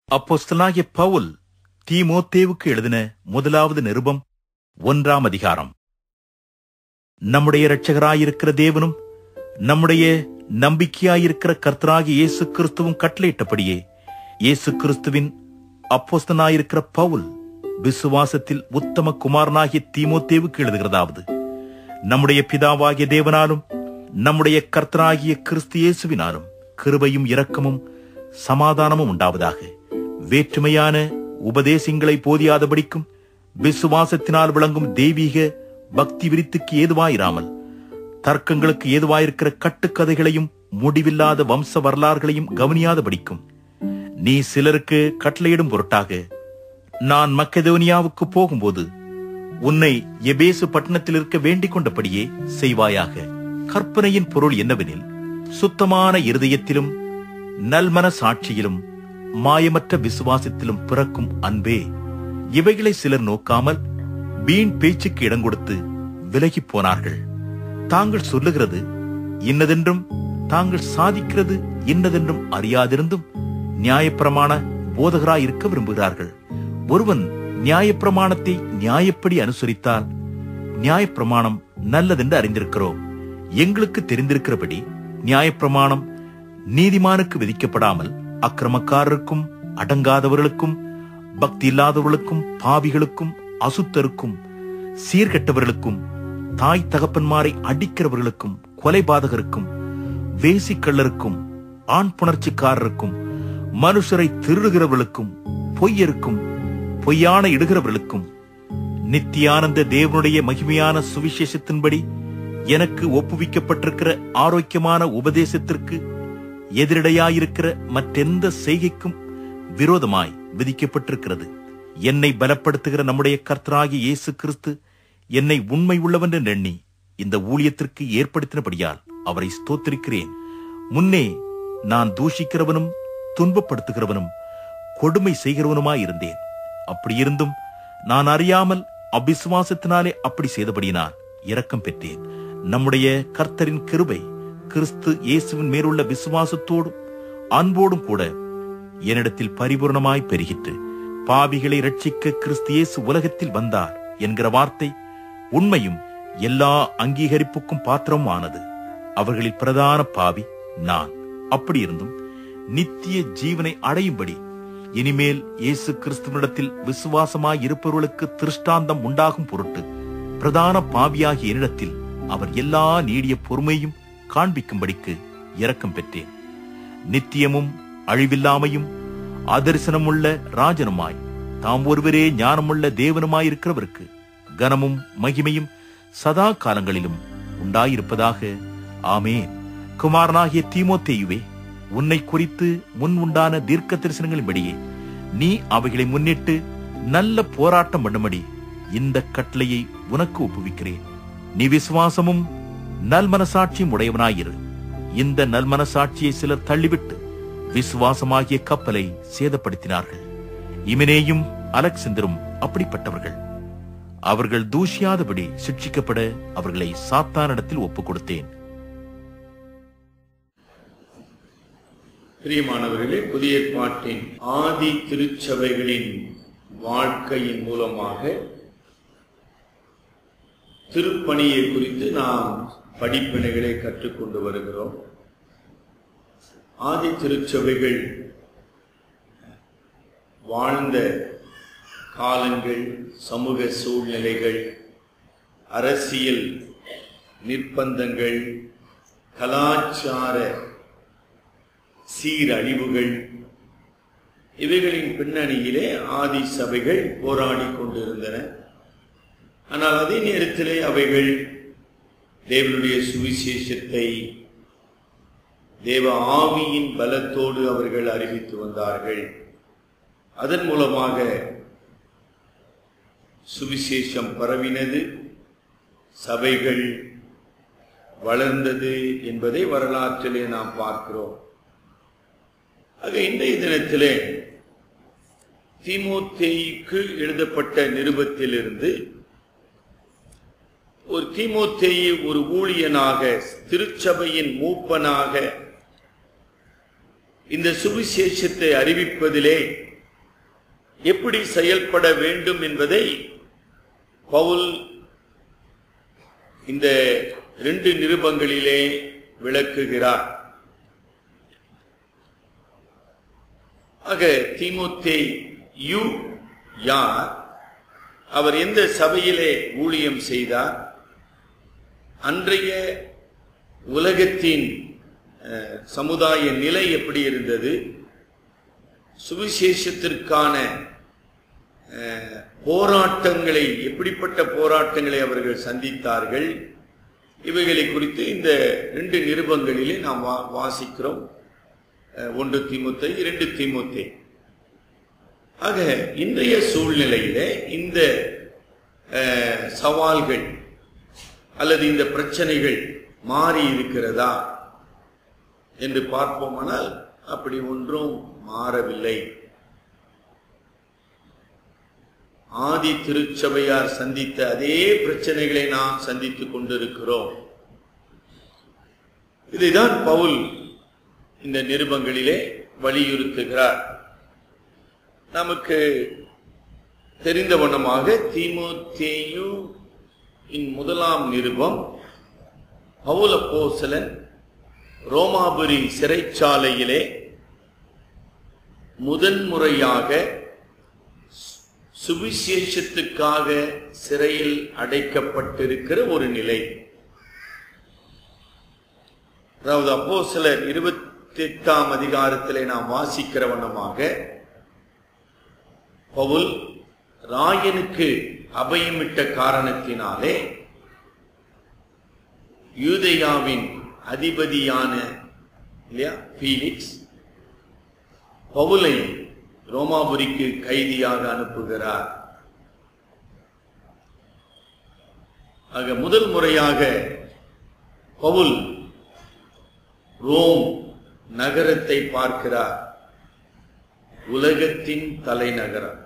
அப்போஸ்தலனாகிய பவுல் தீமோத்தேவுக்கு எழுதின முதலாவது நிருபம் ஒன்றாம் அதிகாரம் நம்முடைய இரட்சகராயிருக்கிற தேவனும் நம்முடைய நம்பிக்கையாயிருக்கிற கர்த்தராகிய இயேசு கிறிஸ்துவும் கட்டளையிட்டபடியே இயேசு கிறிஸ்துவின் அப்போஸ்தனாயிருக்கிற பவுல் விசுவாசத்தில் உத்தம குமாரனாகிய தீமோத்தேவுக்கு எழுதுகிறதாவது நம்முடைய பிதாவாகிய தேவனாலும் நம்முடைய கர்த்தராகிய கிறிஸ்து இயேசுவினாலும் கிருபையும் இரக்கமும் சமாதானமும் உண்டாவதாக வேற்றுமையான உபதேசங்களை போதியாதபடிக்கும் விசுவாசத்தினால் விளங்கும் தெய்வீக பக்தி விரித்துக்கு ஏதுவாயிராமல் தர்க்கங்களுக்கு ஏதுவாயிருக்கிற கட்டுக்கதைகளையும் முடிவில்லாத வம்ச வரலாறுகளையும் கவனியாதபடிக்கும் நீ சிலருக்கு கட்டளையிடும் பொருட்டாக நான் மக்கெதோனியாவுக்கு போகும்போது உன்னை எபேசு பட்டணத்தில் இருக்க வேண்டிக் கொண்டபடியே செய்வாயாக கற்பனையின் பொருள் என்னவெனில் சுத்தமான இருதயத்திலும் நல்மன சாட்சியிலும் மாயமற்ற விசுவாசத்திலும் பிறக்கும் அன்பே இவைகளை சிலர் நோக்காமல் வீண் பேச்சுக்கு இடம் கொடுத்து விலகிப் போனார்கள் தாங்கள் சொல்லுகிறது இன்னதென்றும் தாங்கள் சாதிக்கிறது இன்னதென்றும் அறியாதிருந்தும் நியாயப்பிரமாண போதகராய் இருக்க விரும்புகிறார்கள் ஒருவன் நியாயப்பிரமாணத்தை நியாயப்படி அனுசரித்தால் நியாயப்பிரமாணம் நல்லதென்று அறிந்திருக்கிறோம் எங்களுக்கு தெரிந்திருக்கிறபடி நியாயப்பிரமாணம் நீதிமானுக்கு விதிக்கப்படாமல் அக்கிரமக்காரருக்கும் அடங்காதவர்களுக்கும் பக்தி இல்லாதவர்களுக்கும் பாவிகளுக்கும் அசுத்தருக்கும் சீர்கெட்டவர்களுக்கும் தாய் தகப்பன்மாரை அடிக்கிறவர்களுக்கும் கொலைபாதகருக்கும் வேசிக்கள்ளருக்கும் ஆண் புணர்ச்சிக்காரருக்கும் மனுஷரை திருடுகிறவர்களுக்கும் பொய்யருக்கும் பொய்யான இடுகிறவர்களுக்கும் நித்தியானந்த தேவனுடைய மகிமையான சுவிசேஷத்தின்படி எனக்கு ஒப்புவிக்கப்பட்டிருக்கிற ஆரோக்கியமான உபதேசத்திற்கு எதிரடையாயிருக்கிற மற்றெந்த செய்கைக்கும் விரோதமாய் விதிக்கப்பட்டிருக்கிறது என்னை பலப்படுத்துகிற நம்முடைய கர்த்தராகிய இயேசு கிறிஸ்து என்னை உண்மை உள்ளவன் என்று எண்ணி இந்த ஊழியத்திற்கு ஏற்படுத்தினபடியால் அவரை ஸ்தோத்திரிக்கிறேன் முன்னே நான் தூஷிக்கிறவனும் துன்பப்படுத்துகிறவனும் கொடுமை செய்கிறவனுமாயிருந்தேன் அப்படியிருந்தும் நான் அறியாமல் அபிசுவாசத்தினாலே அப்படி செய்தபடியினால் இரக்கம் பெற்றேன் நம்முடைய கர்த்தரின் கிருபை கிறிஸ்து இயேசுவின் மேலுள்ள விசுவாசத்தோடும் அன்போடும் கூட என்னிடத்தில் பரிபூர்ணமாய் பெருகிற்று பாவிகளை ரட்சிக்க கிறிஸ்து இயேசு உலகத்தில் வந்தார் என்கிற வார்த்தை உண்மையும் எல்லா அங்கீகரிப்புக்கும் பாத்திரமும் ஆனது அவர்களில் பிரதான பாவி நான் அப்படி இருந்தும் நித்திய ஜீவனை அடையும்படி இனிமேல் இயேசு கிறிஸ்துவனிடத்தில் விசுவாசமாய் இருப்பவர்களுக்கு திருஷ்டாந்தம் உண்டாகும் பொருட்டு பிரதான பாவியாகிய என்னிடத்தில் அவர் எல்லா நீடிய பொறுமையும் காண்பிக்கும்படிக்கு இரக்கம் பெற்றேன் நித்தியமும் அழிவில்லாமையும் அதரிசனமுள்ள ராஜனுமாய் தாம் ஒருவரே ஞானமுள்ள தேவனுமாயிருக்கிறவருக்கு கனமும் மகிமையும் சதா காலங்களிலும் உண்டாயிருப்பதாக ஆமேன் குமாரனாகிய தீமோத்தேயுவே உன்னை குறித்து முன் உண்டான தீர்க்க தரிசனங்களின்படியே நீ அவைகளை முன்னிட்டு நல்ல போராட்டம் பண்ணும்படி இந்த கட்டளையை உனக்கு ஒப்புவிக்கிறேன் நீ விசுவாசமும் நல்மனசாட்சியும் உடையவனாயிரு இந்த நல்மனசாட்சியை சிலர் தள்ளிவிட்டு விசுவாசமாகிய கப்பலை சேதப்படுத்தினார்கள் இமினேயும் அலெக்சந்தரும் அப்படிப்பட்டவர்கள் அவர்கள் தூஷியாதபடி சிட்சிக்கப்பட அவர்களை சாத்தானிடத்தில் ஒப்புக் கொடுத்தேன் பிரியமானவர்களே புதிய பாட்டின் ஆதி திருச்சபைகளின் வாழ்க்கையின் மூலமாக திருப்பணியை குறித்து நாம் படிப்பினைகளை கற்றுக்கொண்டு வருகிறோம் ஆதி திருச்சபைகள் வாழ்ந்த காலங்கள் சமூக சூழ்நிலைகள் அரசியல் நிர்பந்தங்கள் கலாச்சார சீரழிவுகள் இவைகளின் பின்னணியிலே ஆதி சபைகள் போராடி கொண்டிருந்தன ஆனால் அதே நேரத்திலே அவைகள் தேவனுடைய சுவிசேஷத்தை தேவ ஆவியின் பலத்தோடு அவர்கள் அறிவித்து வந்தார்கள் அதன் மூலமாக சுவிசேஷம் பரவினது சபைகள் வளர்ந்தது என்பதை வரலாற்றிலே நாம் பார்க்கிறோம் ஆக இன்றைய தினத்திலே தீமோத்தேயுக்கு எழுதப்பட்ட நிருபத்திலிருந்து ஒரு தீமோத்தேயு ஒரு ஊழியனாக திருச்சபையின் மூப்பனாக இந்த சுவிசேஷத்தை அறிவிப்பதிலே எப்படி செயல்பட வேண்டும் என்பதை பவுல் இந்த ரெண்டு நிருபங்களிலே விளக்குகிறார் ஆக தீமோத்தே யு யார் அவர் எந்த சபையிலே ஊழியம் செய்தார் அன்றைய உலகத்தின் அஹ், சமுதாய நிலை எப்படி இருந்தது சுவிசேஷத்திற்கான அஹ், போராட்டங்களை எப்படிப்பட்ட போராட்டங்களை அவர்கள் சந்தித்தார்கள் இவைகளை குறித்து இந்த ரெண்டு நிருபங்களிலே நாம் வா- வாசிக்கிறோம் அஹ், ஒன்று தீமுத்தை இரண்டு தீமுத்தை ஆக இன்றைய சூழ்நிலையிலே இந்த அஹ், சவால்கள் அல்லது இந்த பிரச்சனைகள் மாறி இருக்கிறதா என்று பார்ப்போமானால் அப்படி ஒன்றும் மாறவில்லை ஆதி திருச்சபையார் சந்தித்த அதே பிரச்சனைகளை நாம் சந்தித்துக் கொண்டிருக்கிறோம் இதைதான் பவுல் இந்த நிருபங்களிலே வலியுறுத்துகிறார் நமக்கு தெரிந்த வண்ணமாக தீமோத்தேயு இன் முதலாம் நிருபம் பவுல் அப்போஸ்தலன் ரோமாபுரி சிறைச்சாலையிலே முதன்முறையாக சுவிசேஷத்துக்காக சிறையில் அடைக்கப்பட்டிருக்கிற ஒரு நிலை அதாவது அப்போ சிலர் இருபத்தி எட்டாம் அதிகாரத்திலே நாம் வாசிக்கிற வண்ணமாக பவுல் ராயனுக்கு அபயமிட்ட காரணத்தினாலே யூதேயாவின் அதிபதியான இல்லையா பீலிக்ஸ் பவுலை ரோமாபுரிக்கு கைதியாக அனுப்புகிறார் ஆக முதல் முறையாக பவுல் ரோம் நகரத்தை பார்க்கிறார் உலகத்தின் தலைநகரம்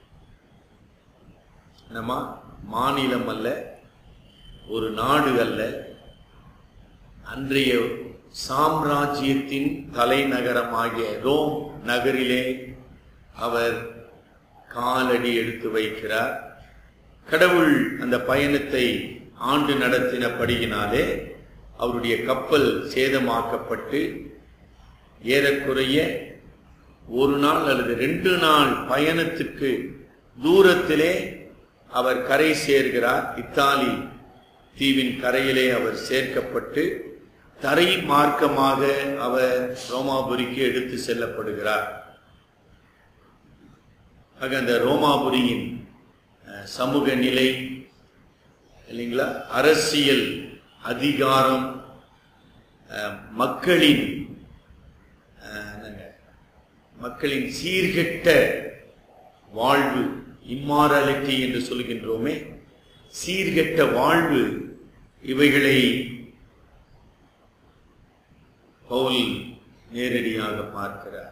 நம்ம மாநிலம் அல்ல ஒரு நாடு அல்ல அன்றைய சாம்ராஜ்யத்தின் தலைநகரமாகிய ரோம் நகரிலே அவர் காலடி எடுத்து வைக்கிறார் கடவுள் அந்த பயணத்தை ஆண்டு நடத்தினபடியினாலே அவருடைய கப்பல் சேதமாக்கப்பட்டு ஏறக்குறைய ஒரு நாள் அல்லது ரெண்டு நாள் பயணத்துக்கு தூரத்திலே அவர் கரை சேர்கிறார் இத்தாலி தீவின் கரையிலே அவர் சேர்க்கப்பட்டு தரை மார்க்கமாக அவர் ரோமாபுரிக்கு எடுத்து செல்லப்படுகிறார் ஆக அந்த ரோமாபுரியின் அஹ், சமூக நிலை இல்லைங்களா அரசியல் அதிகாரம் அஹ், மக்களின் அஹ், என்னங்க, மக்களின் சீர்கெட்ட வாழ்வு இம்மாராலிட்டி என்று சொல்கின்றோமே சீர்கெட்ட வாழ்வு இவைகளை பவுல் நேரடியாக பார்க்கிறார்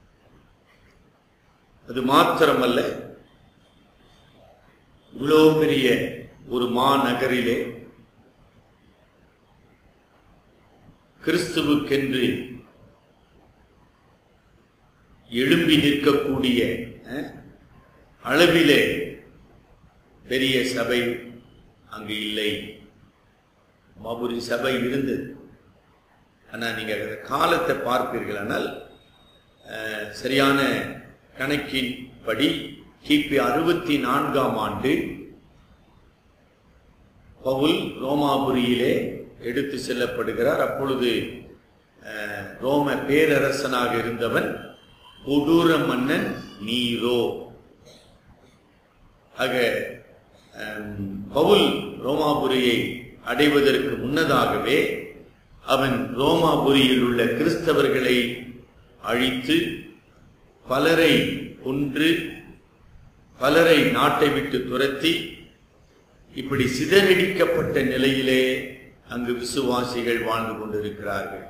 அது மாத்திரமல்ல இவ்வளோ பெரிய ஒரு மாநகரிலே கிறிஸ்துவுக்கென்று எழும்பி நிற்கக்கூடிய அஹ், அளவிலே பெரிய சபை அங்கு இல்லை மாபுரி சபை இருந்தது ஆனா நீங்க அந்த காலத்தை பார்ப்பீர்களானால் அஹ், சரியான கணக்கின்படி கிபி அறுபத்தி நான்காம் ஆண்டு பவுல் ரோமாபுரியிலே எடுத்து செல்லப்படுகிறார் அப்பொழுது அஹ், ரோம பேரரசனாக இருந்தவன் கொடூர மன்னன் நீரோ ஆக அஹ், பவுல் ரோமாபுரியை அடைவதற்கு முன்னதாகவே அவன் ரோமாபுரியில் உள்ள கிறிஸ்தவர்களை அழித்து பலரை கொன்று பலரை நாட்டை விட்டு துரத்தி இப்படி சிதறடிக்கப்பட்ட நிலையிலே அங்கு விசுவாசிகள் வாழ்ந்து கொண்டிருக்கிறார்கள்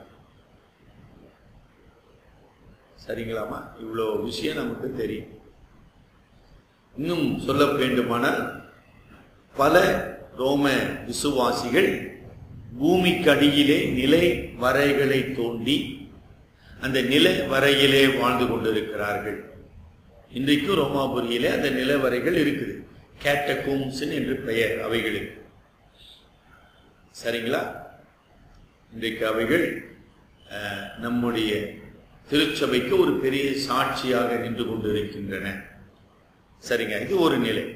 சரிங்களாமா இவ்வளோ விஷயம் நமக்கு தெரியும் இன்னும் சொல்ல வேண்டுமானால் பல ரோம விசுவாசிகள் பூமிக்கு அடியிலே நிலை வரைகளை தோண்டி அந்த நில வரையிலே வாழ்ந்து கொண்டிருக்கிறார்கள் இன்றைக்கும் ரோமாபுரியிலே அந்த நிலவரைகள் இருக்குது கேட்டகோம்ஸ் என்று பெயர் அவைகளுக்கு சரிங்களா இன்றைக்கு அவைகள் அஹ், நம்முடைய திருச்சபைக்கு ஒரு பெரிய சாட்சியாக நின்று கொண்டிருக்கின்றன சரிங்க இது ஒரு நிலை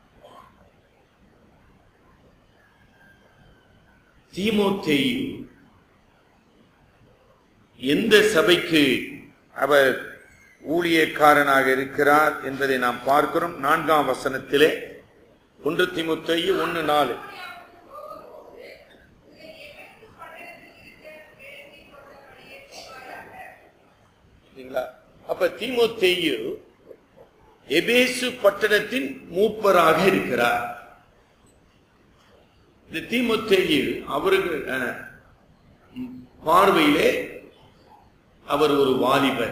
தீமோத்தேயு எந்த சபைக்கு அவர் ஊழியக்காரனாக இருக்கிறார் என்பதை நாம் பார்க்கிறோம் நான்காம் வசனத்திலே ஒன்று தீமோத்தேயு ஒன்று நாலு சரிங்களா? அப்ப தீமோத்தேயு எபேசு பட்டணத்தின் மூப்பராக இருக்கிறார் இந்த தீமோத்தேயு அவருக்கு அஹ், ம், பார்வையிலே அவர் ஒரு வாலிபர்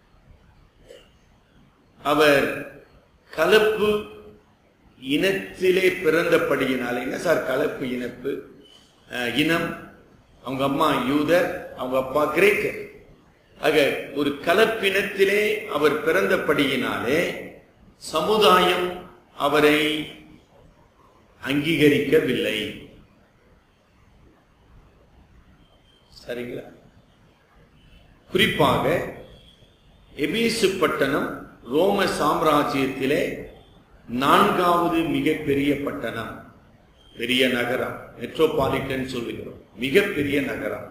அவர் கலப்பு இனத்திலே பிறந்தபடியினால என்ன சார் கலப்பு இனப்பு அஹ், இனம் அவங்க அம்மா யூதர் அவங்க அப்பா கிரேக்கர் ஆக ஒரு கலப்பினத்திலே அவர் பிறந்தபடியினாலே சமுதாயம் அவரை அங்கீகரிக்கவில்லை சரிங்களா குறிப்பாக எபேசு பட்டணம் ரோம சாம்ராஜ்யத்திலே நான்காவது மிகப்பெரிய பட்டணம் பெரிய நகரம் மெட்ரோபாலிட்டன் சொல்லுகிறோம் மிகப்பெரிய நகரம்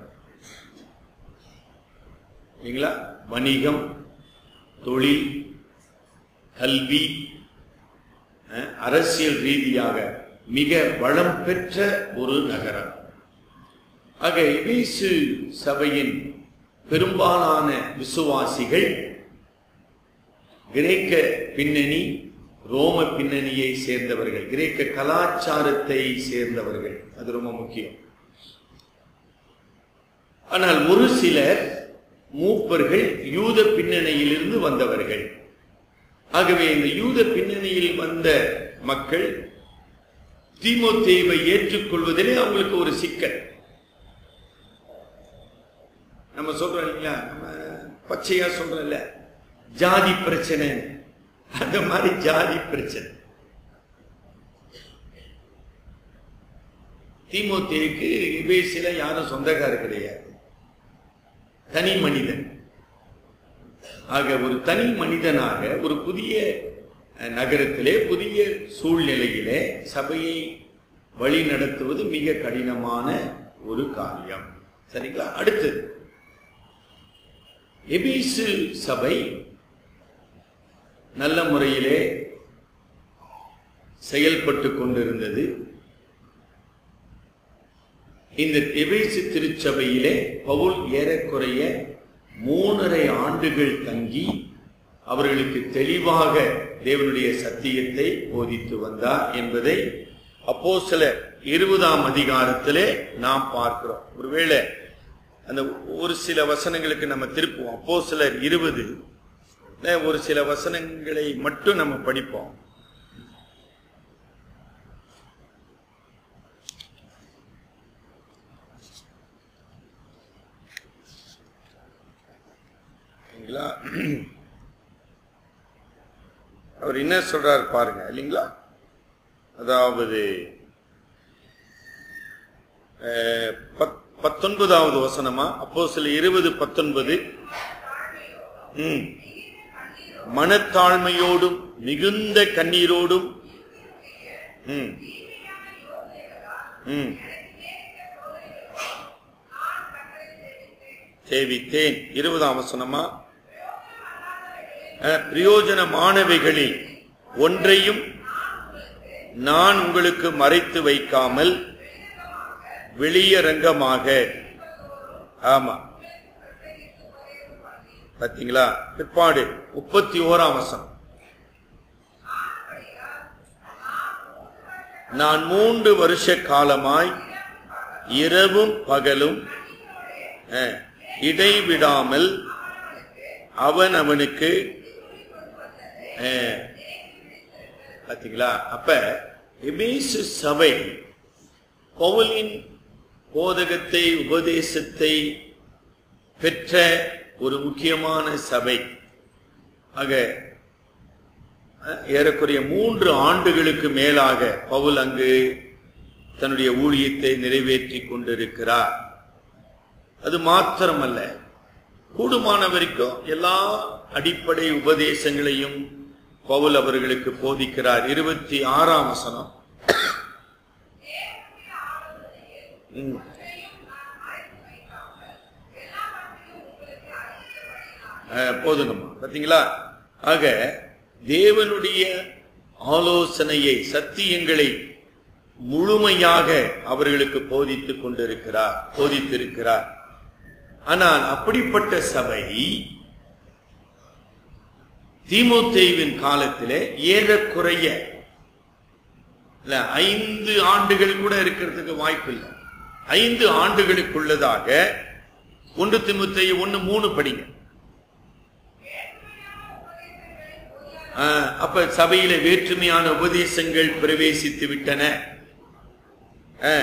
இல்லைங்களா வணிகம் தொழில் கல்வி அஹ், அரசியல் ரீதியாக மிக வளம் பெற்ற ஒரு நகரம் ஆக எபேசு சபையின் பெரும்பாலான விசுவாசிகள் கிரேக்க பின்னணி ரோம பின்னணியை சேர்ந்தவர்கள் கிரேக்க கலாச்சாரத்தை சேர்ந்தவர்கள் அது ரொம்ப முக்கியம் ஆனால் ஒரு சிலர் மூப்பர்கள் யூத பின்னணியிலிருந்து வந்தவர்கள் ஆகவே இந்த யூத பின்னணியில் வந்த மக்கள் தீமோத்தேவை ஏற்றுக்கொள்வதிலே அவங்களுக்கு ஒரு சிக்கல் நம்ம சொல்றோம் இல்லைங்களா நம்ம பச்சையா சொல்றோம்ல ஜாதி பிரச்சனை அந்த மாதிரி ஜாதி பிரச்சனை தீமோத்தேவுக்கு எபேசில யாரும் சொந்தக்காரர் கிடையாது தனி மனிதன் ஆக ஒரு தனி மனிதனாக ஒரு புதிய அஹ், நகரத்திலே புதிய சூழ்நிலையிலே சபையை வழி நடத்துவது மிக கடினமான ஒரு காரியம் சரிங்களா அடுத்தது எபேசு சபை நல்ல முறையிலே செயல்பட்டு கொண்டிருந்தது இந்த எபேசு திருச்சபையிலே பவுல் ஏறக்குறைய மூணரை ஆண்டுகள் தங்கி அவர்களுக்கு தெளிவாக தேவனுடைய சத்தியத்தை போதித்து வந்தார் என்பதை அப்போ சில இருபதாம் அதிகாரத்திலே நாம் பார்க்கிறோம் ஒருவேளை அந்த ஒரு சில வசனங்களுக்கு நம்ம திருப்புவோம் அப்போ சிலர் இருபது ஒரு சில வசனங்களை மட்டும் நம்ம படிப்போம் இல்லைங்களா அவர் என்ன சொல்றாரு பாருங்க இல்லைங்களா அதாவது அஹ், பத்- பத்தொன்பதாவது வசனமா அப்போ சில இருபது பத்தொன்பது ம். மனத்தாழ்மையோடும் மிகுந்த கண்ணீரோடும் ம். ம். சேவித்தேன் இருபதாம் வசனமா அஹ், பிரயோஜனமானவைகளில் ஒன்றையும் நான் உங்களுக்கு மறைத்து வைக்காமல் வெளியரங்கமாக ஆமா பாத்தீங்களா பிற்பாடு முப்பத்தி ஓராம் வசனம் நான் மூன்று வருஷ காலமாய் இரவும் பகலும் அஹ், இடைவிடாமல் அவன் அவனுக்கு அஹ், பாத்தீங்களா அப்ப எபேசு சபை பவுலின் போதகத்தை உபதேசத்தை பெற்ற ஒரு முக்கியமான சபை ஆக அஹ், ஏறக்குறைய மூன்று ஆண்டுகளுக்கு மேலாக பவுல் அங்கு தன்னுடைய ஊழியத்தை நிறைவேற்றி கொண்டிருக்கிறார் அது மாத்திரமல்ல கூடுமான வரைக்கும் எல்லா அடிப்படை உபதேசங்களையும் பவுல் அவர்களுக்கு போதிக்கிறார் இருபத்தி ஆறாம் வசனம் ம். அஹ், போதுங்கம்மா பாத்தீங்களா ஆக தேவனுடைய ஆலோசனையை சத்தியங்களை முழுமையாக அவர்களுக்கு போதித்துக் கொண்டிருக்கிறார் போதித்திருக்கிறார் ஆனால் அப்படிப்பட்ட சபை தீமோத்தேயுவின் காலத்திலே ஏறக்குறைய இல்ல ஐந்து ஆண்டுகள் கூட இருக்கிறதுக்கு வாய்ப்பு இல்லை ஐந்து ஆண்டுகளுக்குள்ளதாக ஒன்று திமுத்தைய ஒன்னு மூணு படிங்க ஆ, அப்ப சபையில வேற்றுமையான உபதேசங்கள் பிரவேசித்து விட்டன ஆ.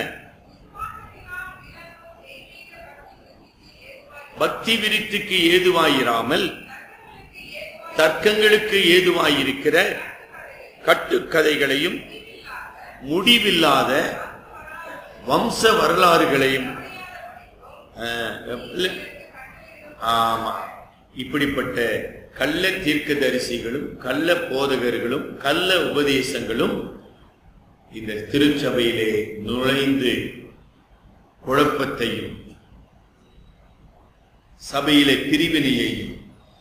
பக்தி விருத்திக்கு ஏதுவாயிராமல் தர்க்கங்களுக்கு ஏதுவாயிருக்கிற கட்டுக்கதைகளையும் முடிவில்லாத வம்ச வரலாறுகளையும் ஆஹ், இல்ல. ஆமா இப்படிப்பட்ட கள்ள தீர்க்கதரிசிகளும் கள்ள போதகர்களும் கள்ள உபதேசங்களும் இந்த திருச்சபையிலே நுழைந்து குழப்பத்தையும் சபையிலே பிரிவினையையும்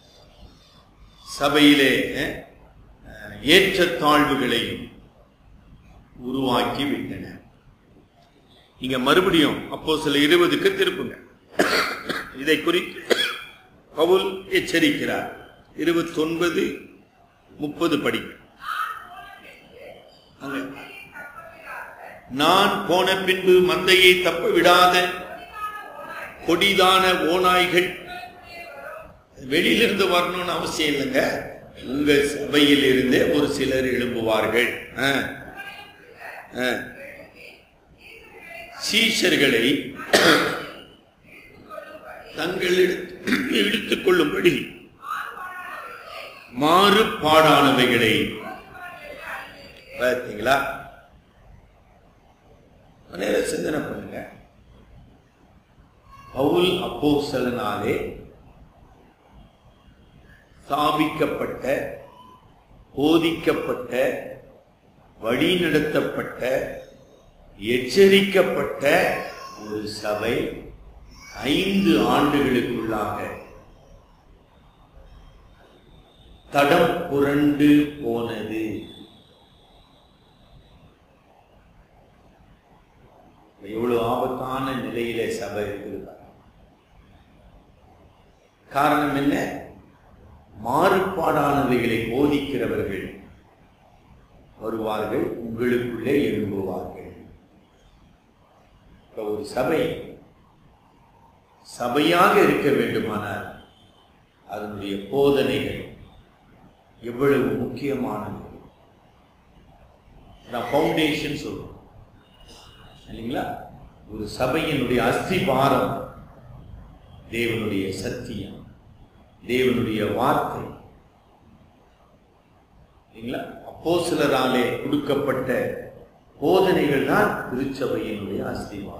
சபையிலே அஹ், அஹ், ஏற்றத்தாழ்வுகளையும் உருவாக்கி விட்டன இங்க மறுபடியும் அப்போ சில இருபதுக்கு திருப்புங்க இதை குறித்து பவுல் எச்சரிக்கிறார் இருபத்தொன்பது முப்பது படி அங்க நான் போன பின்பு மந்தையை தப்ப விடாத கொடிதான ஓநாய்கள் வெளியிலிருந்து வரணும்னு அவசியம் இல்லைங்க உங்க சபையில் இருந்தே ஒரு சிலர் எழும்புவார்கள் ஆ. ஆ. சீஷர்களை தங்கள் இழுத்துக் கொள்ளும்படி மாறுபாடானவைகளை பார்த்தீங்களா நேரம் சிந்தனை பண்ணுங்க பவுல் அப்போஸ்தலனாலே ஸ்தாபிக்கப்பட்ட போதிக்கப்பட்ட வழிநடத்தப்பட்ட எச்சரிக்கப்பட்ட ஒரு சபை ஐந்து ஆண்டுகளுக்குள்ளாக தடம் புரண்டு போனது எவ்வளவு ஆபத்தான நிலையில சபை இருக்கிறார் காரணம் என்ன மாறுபாடானவைகளை போதிக்கிறவர்கள் வருவார்கள் உங்களுக்குள்ளே எழும்புவார்கள் இப்ப ஒரு சபை சபையாக இருக்க வேண்டுமானால் அதனுடைய போதனைகள் எவ்வளவு முக்கியமானது நான் ஃபவுண்டேஷன் சொல்றோம் இல்லைங்களா ஒரு சபையினுடைய அஸ்திபாரம் தேவனுடைய சத்தியம் தேவனுடைய வார்த்தை இல்லைங்களா அப்போ சிலராலே கொடுக்கப்பட்ட போதனைகள் தான் திருச்சபையினுடைய அஸ்திவாரம்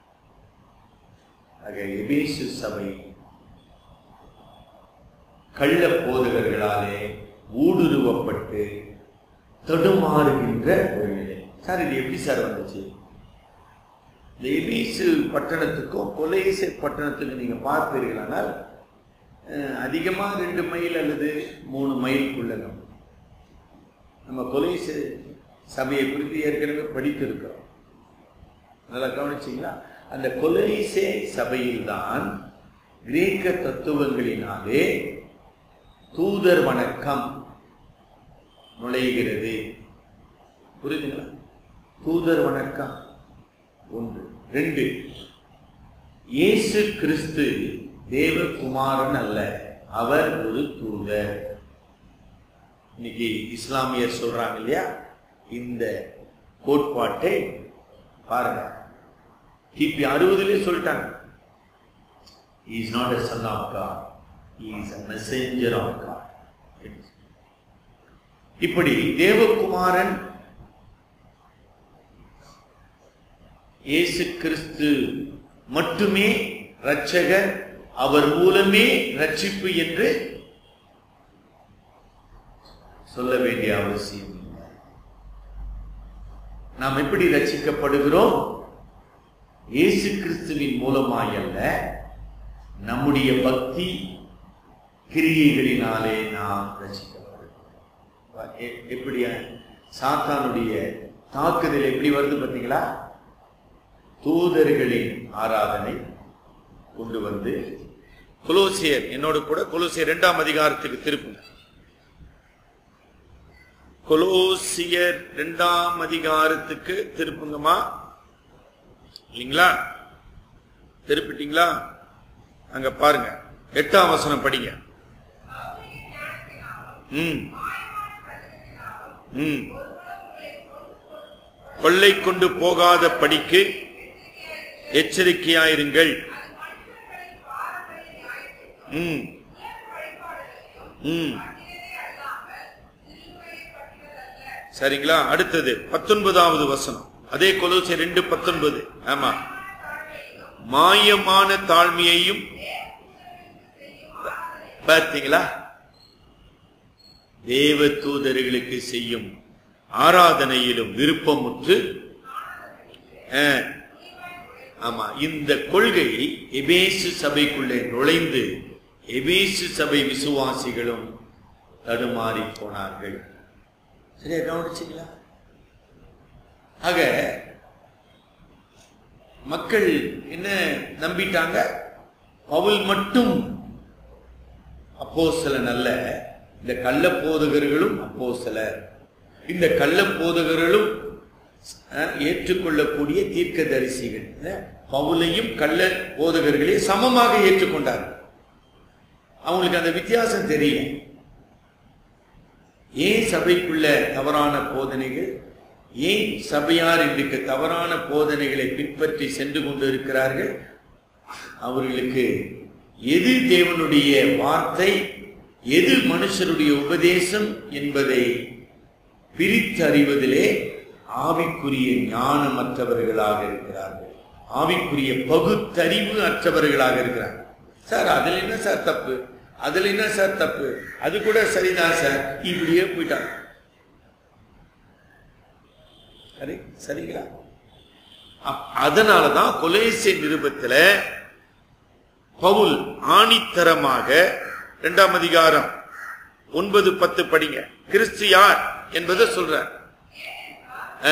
ஆக எபேசு சபை கள்ள போதகர்களாலே ஊடுருவப்பட்டு தடுமாறுகின்ற ஒரு நிலை சார் இது எப்படி சார் வந்துச்சு இந்த எபேசு பட்டணத்துக்கும் கொலேசு பட்டணத்துக்கும் நீங்க பார்ப்பீர்களானால் அஹ், அதிகமா ரெண்டு மைல் அல்லது மூணு மைலுக்குள்ள நம்ம நம்ம கொலேசு சபையை குறித்து ஏற்கனவே படித்திருக்கிறோம் நல்லா கவனிச்சிங்களா அந்த கொலேசே சபையில்தான் கிரேக்க தத்துவங்களினாலே தூதர் வணக்கம் நுழைகிறது புரியுதுங்களா தூதர் வணக்கம் ஒன்று ரெண்டு இயேசு கிறிஸ்து தேவகுமாரன் அல்ல அவர் ஒரு தூதர் இன்னைக்கு இஸ்லாமியர் சொல்றாங்க இல்லையா இந்த கோட்பாட்டை பாருங்க கிபி அறுபதுலேயே சொல்லிட்டாங்க is not a son of God he is a messenger of God இப்படி தேவகுமாரன் இயேசு கிறிஸ்து மட்டுமே இரட்சகர் அவர் மூலமே ரட்சிப்பு என்று சொல்ல வேண்டிய அவசியம் இல்லை நாம் எப்படி ரட்சிக்கப்படுகிறோம் இயேசு கிறிஸ்துவின் மூலமாய் அல்ல நம்முடைய பக்தி கிரியைகளினாலே நாம் ரட்சிக்கப்படுகிறோம் எ- எப்படி சாத்தானுடைய தாக்குதல் எப்படி வருது பார்த்தீங்களா தூதர்களின் ஆராதனை கொண்டு வந்து கொலோசியர் என்னோட கூட கொலோசியர் இரண்டாம் அதிகாரத்துக்கு திருப்புங்க கொலோசியர் இரண்டாம் அதிகாரத்துக்கு திருப்புங்கம்மா இல்லைங்களா திருப்பிட்டீங்களா அங்க பாருங்க எட்டாம் வசனம் படிங்க ம் ம் கொள்ளை கொண்டு போகாத படிக்கு எச்சரிக்கையாயிருங்கள் ம் ம் சரிங்களா அடுத்தது பத்தொன்பதாவது வசனம் அதே கொலோசை ரெண்டு பத்தொன்பது ஆமா மாயமான தாழ்மையையும் பார்த்தீங்களா தேவ தூதர்களுக்கு செய்யும் ஆராதனையிலும் விருப்பமுற்று அஹ், ஆமா இந்த கொள்கையை எபேசு சபைக்குள்ளே நுழைந்து எபேசு சபை விசுவாசிகளும் தடுமாறி போனார்கள் சரியா கவனிச்சிங்களா ஆக மக்கள் என்ன நம்பிட்டாங்க பவுல் மட்டும் அப்போஸ்தலன் அல்ல இந்த கள்ள போதகர்களும் அப்போஸ்தலர் இந்த கள்ள போதகர்களும் அஹ், ஏற்றுக்கொள்ளக்கூடிய தீர்க்கதரிசிகள் அஹ், பவுலையும் கள்ள போதகர்களையும் சமமாக ஏற்றுக்கொண்டார்கள் அவங்களுக்கு அந்த வித்தியாசம் தெரியல ஏன் சபைக்குள்ள தவறான போதனைகள் ஏன் சபையார் இன்றைக்கு தவறான போதனைகளை பின்பற்றி சென்று கொண்டு இருக்கிறார்கள் அவர்களுக்கு எது தேவனுடைய வார்த்தை எது மனுஷருடைய உபதேசம் என்பதை பிரித்தறிவதிலே ஆவிக்குரிய ஞானமற்றவர்களாக இருக்கிறார்கள் ஆவிக்குரிய பகுத்தறிவு அற்றவர்களாக இருக்கிறார்கள் சார் அதுல என்ன சார் தப்பு அதுல என்ன சார் தப்பு அது கூட சரிதான் சார் இப்படியே போயிட்டாங்க சரி சரிங்களா அப்- அதனாலதான் கொலேசிய நிருபத்துல பவுல் ஆணித்தரமாக இரண்டாம் அதிகாரம் ஒன்பது பத்து படிங்க கிறிஸ்து யார் என்பதை சொல்றார் ஆ.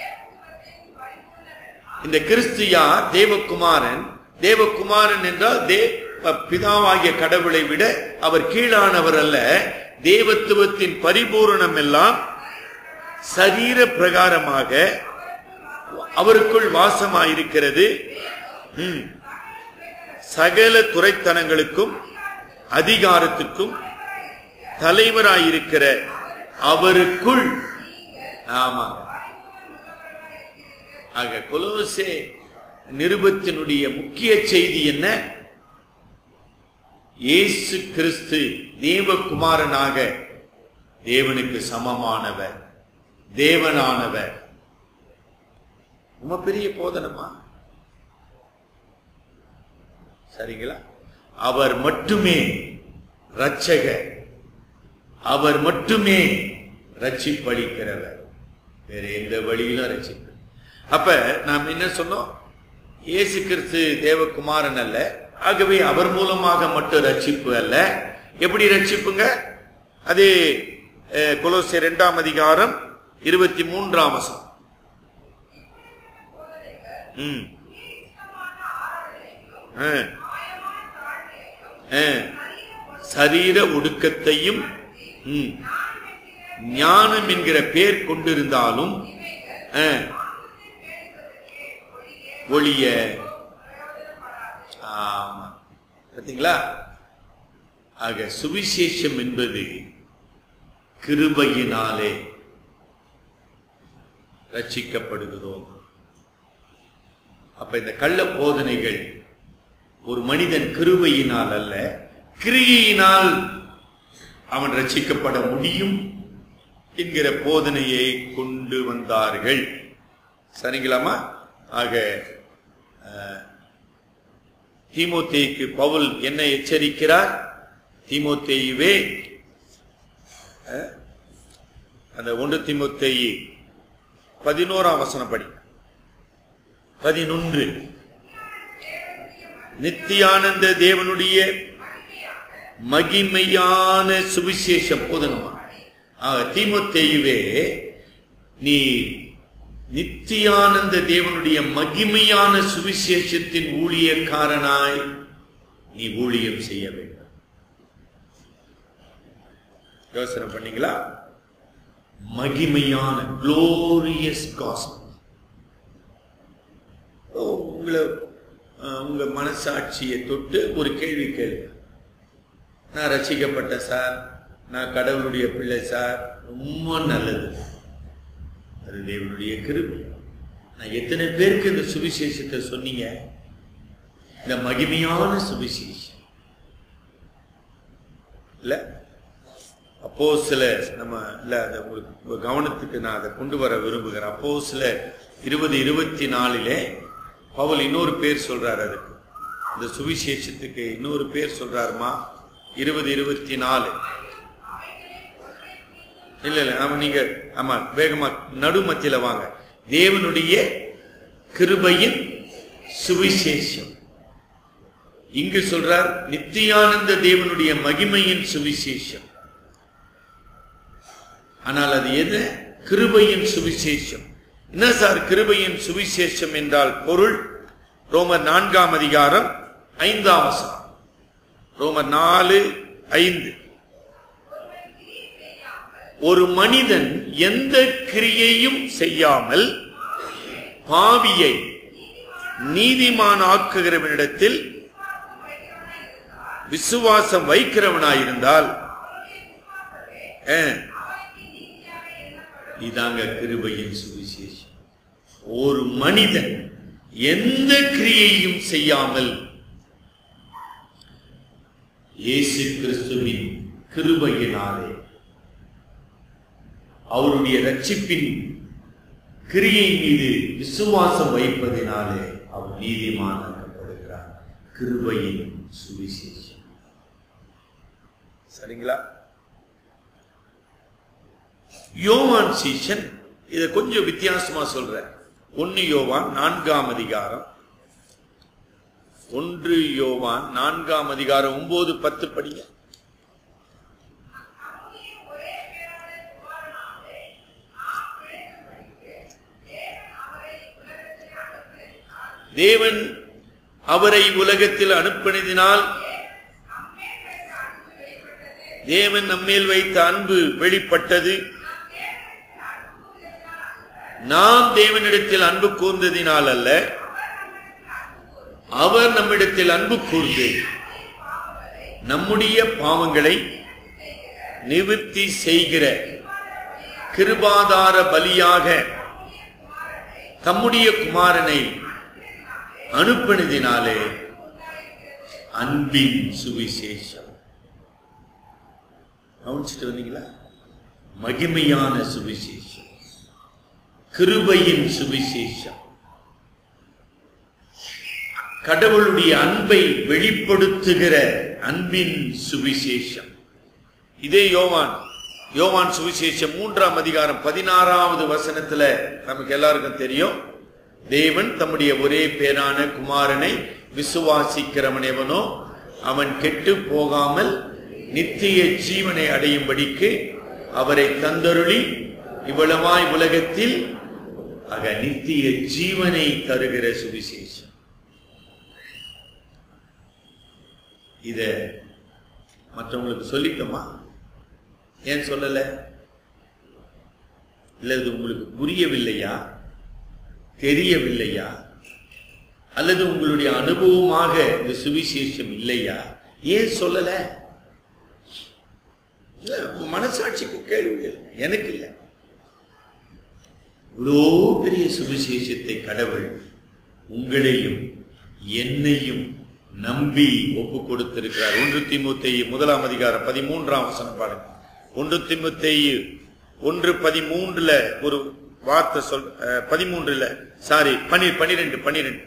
இந்த கிறிஸ்து யார் தேவகுமாரன் தேவகுமாரன் என்றால் தே பிதாவாகிய கடவுளை விட அவர் கீழானவர் அல்ல தேவத்துவத்தின் பரிபூரணம் எல்லாம் சரீர பிரகாரமாக அவருக்குள் வாசமாயிருக்கிறது ம். சகல துறைத்தனங்களுக்கும் அதிகாரத்துக்கும் தலைவராயிருக்கிற அவருக்குள் ஆமா ஆக கொலோசே நிருபத்தினுடைய முக்கிய செய்தி என்ன இயேசு கிறிஸ்து தேவகுமாரனாக தேவனுக்கு சமமானவர் தேவனானவர் ரொம்ப பெரிய போதனமா சரிங்களா அவர் மட்டுமே ரட்சகர் அவர் மட்டுமே ரட்சிப்பளிக்கிறவர் வேற எந்த வழியிலும் ரட்சிப்பு அப்ப நாம் என்ன சொன்னோம் இயேசு கிறிஸ்து தேவகுமாரன் அல்ல ஆகவே அவர் மூலமாக மட்டும் ரட்சிப்பு அல்ல எப்படி ரட்சிப்புங்க அது அஹ், கொலோசியர் இரண்டாம் அதிகாரம் இருபத்தி மூன்றாம் வசனம் ம் ஆ. ஆ. சரீர ஒடுக்கத்தையும் ம், ஞானம் என்கிற பேர் கொண்டிருந்தாலும் ஆ, ஒளிய ஆமா பார்த்தீங்களா ஆக சுவிசேஷம் என்பது கிருபையினாலே ரட்சிக்கப்படுகிறோம் அப்ப இந்த கள்ள போதனைகள் ஒரு மனிதன் கிருபையினால் அல்ல கிரியையினால் அவன் ரட்சிக்கப்பட முடியும் என்கிற போதனையை கொண்டு வந்தார்கள் சரிங்களாமா ஆக அஹ், தீமோத்தேயுக்கு பவுல் என்ன எச்சரிக்கிறார் தீமோத்தேயுவே அஹ், அந்த ஒன்று தீமோத்தேயு பதினோராம் வசனம் படி பதினொன்று நித்தியானந்த தேவனுடைய மகிமையான சுவிசேஷம் போதனமா ஆக தீமோத்தேயுவே நீ நித்தியானந்த தேவனுடைய மகிமையான சுவிசேஷத்தின் ஊழியக்காரனாய் நீ ஊழியம் செய்ய வேண்டும் யோசனை பண்ணீங்களா மகிமையான குளோரியஸ் காஸ்ட் உங்களை அஹ், உங்க மனசாட்சியை தொட்டு ஒரு கேள்வி கேளுங்க நான் ரசிக்கப்பட்ட சார் நான் கடவுளுடைய பிள்ளை சார் ரொம்ப நல்லது அது தேவனுடைய கிருபை நான் எத்தனை பேருக்கு இந்த சுவிசேஷத்தை சொன்னீங்க இந்த மகிமையான சுவிசேஷம் இல்ல அப்போ சில நம்ம இல்ல அதை உங்களுக்கு உங்க கவனத்துக்கு நான் அதை கொண்டு வர விரும்புகிறேன் அப்போ சில இருபது இருபத்தி நாலிலே பவுல் இன்னொரு பேர் சொல்றாரு அதுக்கு இந்த சுவிசேஷத்துக்கு இன்னொரு பேர் சொல்றாருமா இருபது இருபத்தி நாலு இல்ல இல்ல ஆமா நீங்க ஆமா வேகமா நடுமத்தியில வாங்க தேவனுடைய கிருபையின் சுவிசேஷம் இங்கு சொல்றார் நித்தியானந்த தேவனுடைய மகிமையின் சுவிசேஷம் ஆனால் அது எது கிருபையின் சுவிசேஷம் என்ன சார் கிருபையின் சுவிசேஷம் என்றால் பொருள் ரோமர் நான்காம் அதிகாரம் ஐந்தாம் வசனம் ரோமர் நாலு ஐந்து ஒரு மனிதன் எந்த கிரியையும் செய்யாமல் பாவியை நீதிமான் ஆக்குகிறவனிடத்தில் விசுவாசம் வைக்கிறவனாயிருந்தால் அஹ், இதாங்க கிருபையின் சுவிசேஷம் ஒரு மனிதன் எந்த கிரியையும் செய்யாமல் இயேசு கிறிஸ்துவின் கிருபையினாலே அவருடைய ரட்சிப்பின் கிரியை மீது விசுவாசம் வைப்பதினாலே அவர் நீதிமானாக்கப்படுகிறார் கிருபையின் சுவிசேஷம் சரிங்களா யோவான் சீஷன் இத கொஞ்சம் வித்தியாசமா சொல்ற ஒன்னு யோவான் நான்காம் அதிகாரம் ஒன்று யோவான் நான்காம் அதிகாரம் ஒன்பது பத்து படிங்க தேவன் அவரை உலகத்தில் அனுப்பினதினால் தேவன் நம்மேல் வைத்த அன்பு வெளிப்பட்டது நாம் தேவனிடத்தில் அன்பு கூர்ந்ததினால் அல்ல அவர் நம்மிடத்தில் அன்பு கூர்ந்து நம்முடைய பாவங்களை நிவர்த்தி செய்கிற கிருபாதார பலியாக தம்முடைய குமாரனை அனுப்பினதினாலே அன்பின் சுவிசேஷம் கவனிச்சுட்டு வந்தீங்களா மகிமையான சுவிசேஷம் கிருபையின் சுவிசேஷம் கடவுளுடைய அன்பை வெளிப்படுத்துகிற அன்பின் சுவிசேஷம் இதே யோவான் யோவான் சுவிசேஷம் மூன்றாம் அதிகாரம் பதினாறாவது வசனத்துல நமக்கு எல்லாருக்கும் தெரியும் தேவன் தம்முடைய ஒரே பேரான குமாரனை விசுவாசிக்கிறவன் எவனோ அவன் கெட்டு போகாமல் நித்திய ஜீவனை அடையும்படிக்கு அவரை தந்தருளி இவ்வளவாய் உலகத்தில் ஆக நித்திய ஜீவனை தருகிற சுவிசேஷம் இத மற்றவங்களுக்கு சொல்லிட்டோமா ஏன் சொல்லல இல்ல இது உங்களுக்கு புரியவில்லையா தெரியவில்லையா அல்லது உங்களுடைய அனுபவமாக இந்த சுவிசேஷம் இல்லையா ஏன் சொல்லல இல்ல, உங்க மனசாட்சிக்கு கேள்வி இல்லை. எனக்கு இல்லை இவ்வளோ பெரிய சுவிசேஷத்தை கடவுள் உங்களையும் என்னையும் நம்பி ஒப்பு கொடுத்திருக்கிறார் ஒன்று திமுத்தேயு முதலாம் அதிகாரம் பதிமூன்றாம் வசனம் பாருங்க ஒன்று திமுத்தேயு ஒன்று பதிமூன்றுல ஒரு வார்த்தை சொல் அஹ், பதிமூன்றுல சாரி பனி பனிரெண்டு பனிரெண்டு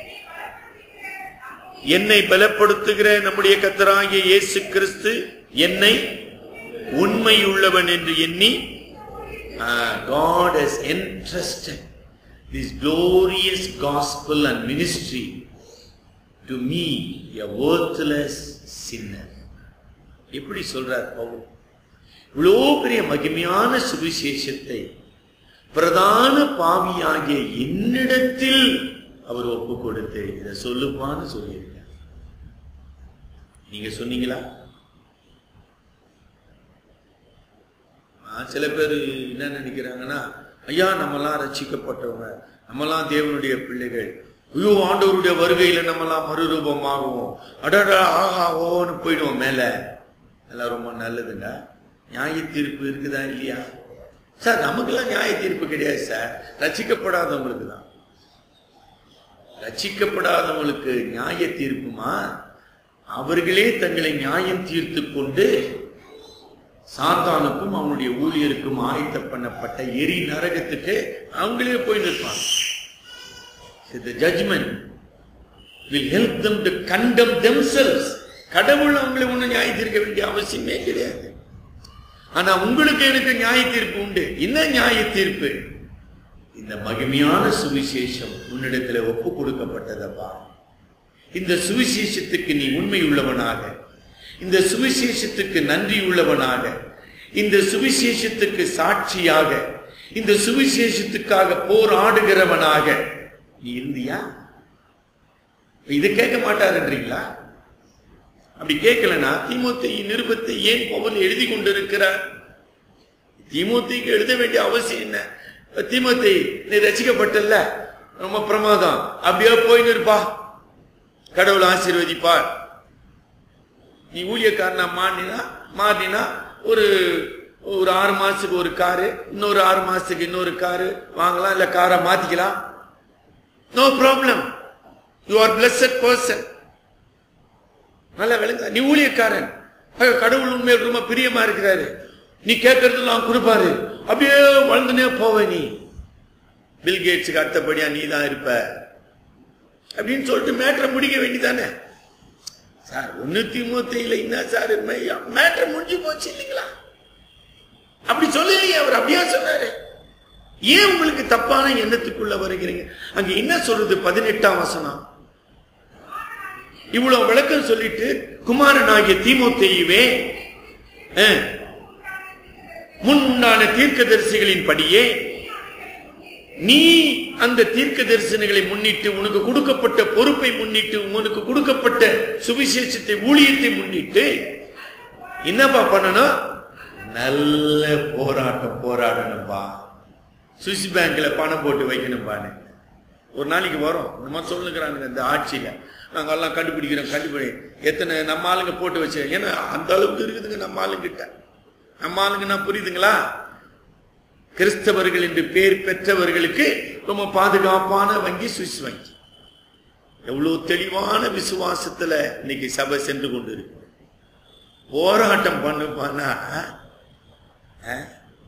என்னை பலப்படுத்துகிற நம்முடைய கத்தராகிய இயேசு கிறிஸ்து என்னை உண்மை உள்ளவன் என்று எண்ணி uh, God has entrusted this glorious gospel and ministry to me, a worthless sinner. எப்படி சொல்றார் பவுல் இவ்வளோ பெரிய மகிமையான சுவிசேஷத்தை பிரதான பாவியாகிய என்னிடத்தில் அவர் ஒப்பு கொடுத்து இதை சொல்லுப்பான்னு சொல்லியிருக்கார் நீங்க சொன்னீங்களா ஆ, சில பேர் என்ன நினைக்கிறாங்கன்னா ஐயா நம்மலாம் ரட்சிக்கப்பட்டவங்க நம்மலாம் தேவனுடைய பிள்ளைகள் ஐயோ ஆண்டவருடைய வருகையில நம்மலாம் மறுரூபமாகுவோம் அடடா ஆஹா ஓன்னு போயிடுவோம் மேல எல்லாம் ரொம்ப நல்லதுங்க நியாய தீர்ப்பு இருக்குதா இல்லையா சார் நமக்கெல்லாம் நியாய தீர்ப்பு கிடையாது சார் ரட்சிக்கப்படாதவங்களுக்கு தான் ரட்சிக்கப்படாதவங்களுக்கு நியாய தீர்ப்புமா அவர்களே தங்களை நியாயம் தீர்த்து கொண்டு சாத்தானுக்கும் அவனுடைய ஊழியருக்கும் ஆயத்தம் பண்ணப்பட்ட எரி நரகத்துக்கு அவங்களே போய் நிற்பாங்க the judgment will help them to condemn themselves கடவுள் அவங்களை ஒன்றும் நியாய தீர்க்க வேண்டிய அவசியமே கிடையாது ஆனா உங்களுக்கு எனக்கு நியாய தீர்ப்பு உண்டு என்ன நியாய தீர்ப்பு இந்த மகிமையான சுவிசேஷம் உன்னிடத்துல ஒப்பு கொடுக்கப்பட்டதப்பா இந்த சுவிசேஷத்துக்கு நீ உண்மை உள்ளவனாக இந்த சுவிசேஷத்துக்கு நன்றி உள்ளவனாக இந்த சுவிசேஷத்துக்கு சாட்சியாக இந்த சுவிசேஷத்துக்காக போராடுகிறவனாக நீ இருந்தியா இது கேட்க மாட்டாருன்றீங்களா அப்படி கேட்கலனா தீமோத்தி நிருபத்தை ஏன் பவுல் எழுதி கொண்டிருக்கிறார் தீமோத்திக்கு எழுத வேண்டிய அவசியம் என்ன தீமோத்தி நீ ரசிக்கப்பட்டல்ல ரொம்ப பிரமாதம் அப்படியே போயின்னு இருப்பா கடவுள் ஆசீர்வதிப்பார் நீ ஊழியக்காரனா மாறினா மாறினா ஒரு ஒரு ஆறு மாசத்துக்கு ஒரு காரு இன்னொரு ஆறு மாசத்துக்கு இன்னொரு காரு வாங்கலாம் இல்ல காரை மாத்திக்கலாம் no problem you are blessed person நல்லா விளங்க நீ ஊழியக்காரன் ஆக, கடவுள் உண்மையில் ரொம்ப பிரியமா இருக்கிறாரு நீ கேட்கறது நான் கொடுப்பாரு அப்படியே வளர்ந்துனே போவ நீ பில் கேட்ஸுக்கு அடுத்தபடியா நீ தான் இருப்ப அப்படின்னு சொல்லிட்டு மேட்டரை முடிக்க வேண்டியதானே சார் ஒண்ணு திமுத்தையில என்ன சார் மேட்டர் முடிஞ்சு போச்சு இல்லைங்களா அப்படி சொல்லலையே அவர் அப்படியா சொன்னாரு ஏன் உங்களுக்கு தப்பான எண்ணத்துக்குள்ள வருகிறீங்க அங்க என்ன சொல்றது பதினெட்டாம் வசனம் இவ்வளவு விளக்கம் சொல்லிட்டு குமாரனாகிய தீமோத்தேயுவே அஹ், முன் உண்டான தீர்க்கதரிசிகளின் படியே நீ அந்த தீர்க்க தரிசனங்களை முன்னிட்டு உனக்கு கொடுக்கப்பட்ட பொறுப்பை முன்னிட்டு உனக்கு கொடுக்கப்பட்ட சுவிசேஷத்தை ஊழியத்தை முன்னிட்டு என்னப்பா பண்ணணும் நல்ல போராட்டம் போராடணும்பா சுவிஸ் பேங்க்ல பணம் போட்டு வைக்கணும்பான்னு ஒரு நாளைக்கு வரும் நம்ம சொல்லுங்கிறாங்க இந்த ஆட்சியில நாங்க எல்லாம் கண்டுபிடிக்கிறோம் கண்டுபிடி எத்தனை நம்ம ஆளுங்க போட்டு வச்சு ஏன்னா அந்த அளவுக்கு இருக்குதுங்க நம்ம ஆளுங்கிட்ட நம்ம ஆளுங்கன்னா புரியுதுங்களா கிறிஸ்தவர்கள் என்று பேர் பெற்றவர்களுக்கு ரொம்ப பாதுகாப்பான வங்கி சுவிஸ் வங்கி எவ்வளவு தெளிவான விசுவாசத்துல இன்னைக்கு சபை சென்று கொண்டு இருக்கு போராட்டம் பண்ணுப்பானா அஹ்?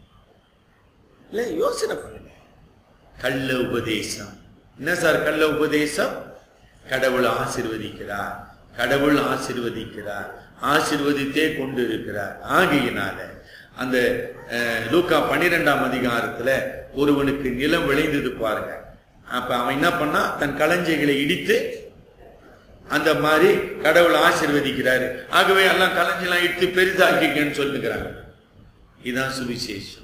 இல்ல யோசனை பண்ணுங்க கள்ள உபதேசம் என்ன சார் கள்ள உபதேசம் கடவுள் ஆசிர்வதிக்கிறார் கடவுள் ஆசிர்வதிக்கிறார் ஆசிர்வதித்தே கொண்டு இருக்கிறார் ஆகையினால அந்த அஹ், லூக்கா பன்னிரெண்டாம் அதிகாரத்துல ஒருவனுக்கு நிலம் விளைந்தது பாருங்க அப்ப அவன் என்ன பண்ணா தன் களஞ்சிகளை இடித்து அந்த மாதிரி கடவுள் ஆசிர்வதிக்கிறாரு ஆகவே எல்லாம் களஞ்செல்லாம் இடித்து பெரிதாக்கிக்கன்னு சொல்லுகிறாங்க இதுதான் சுவிசேஷம்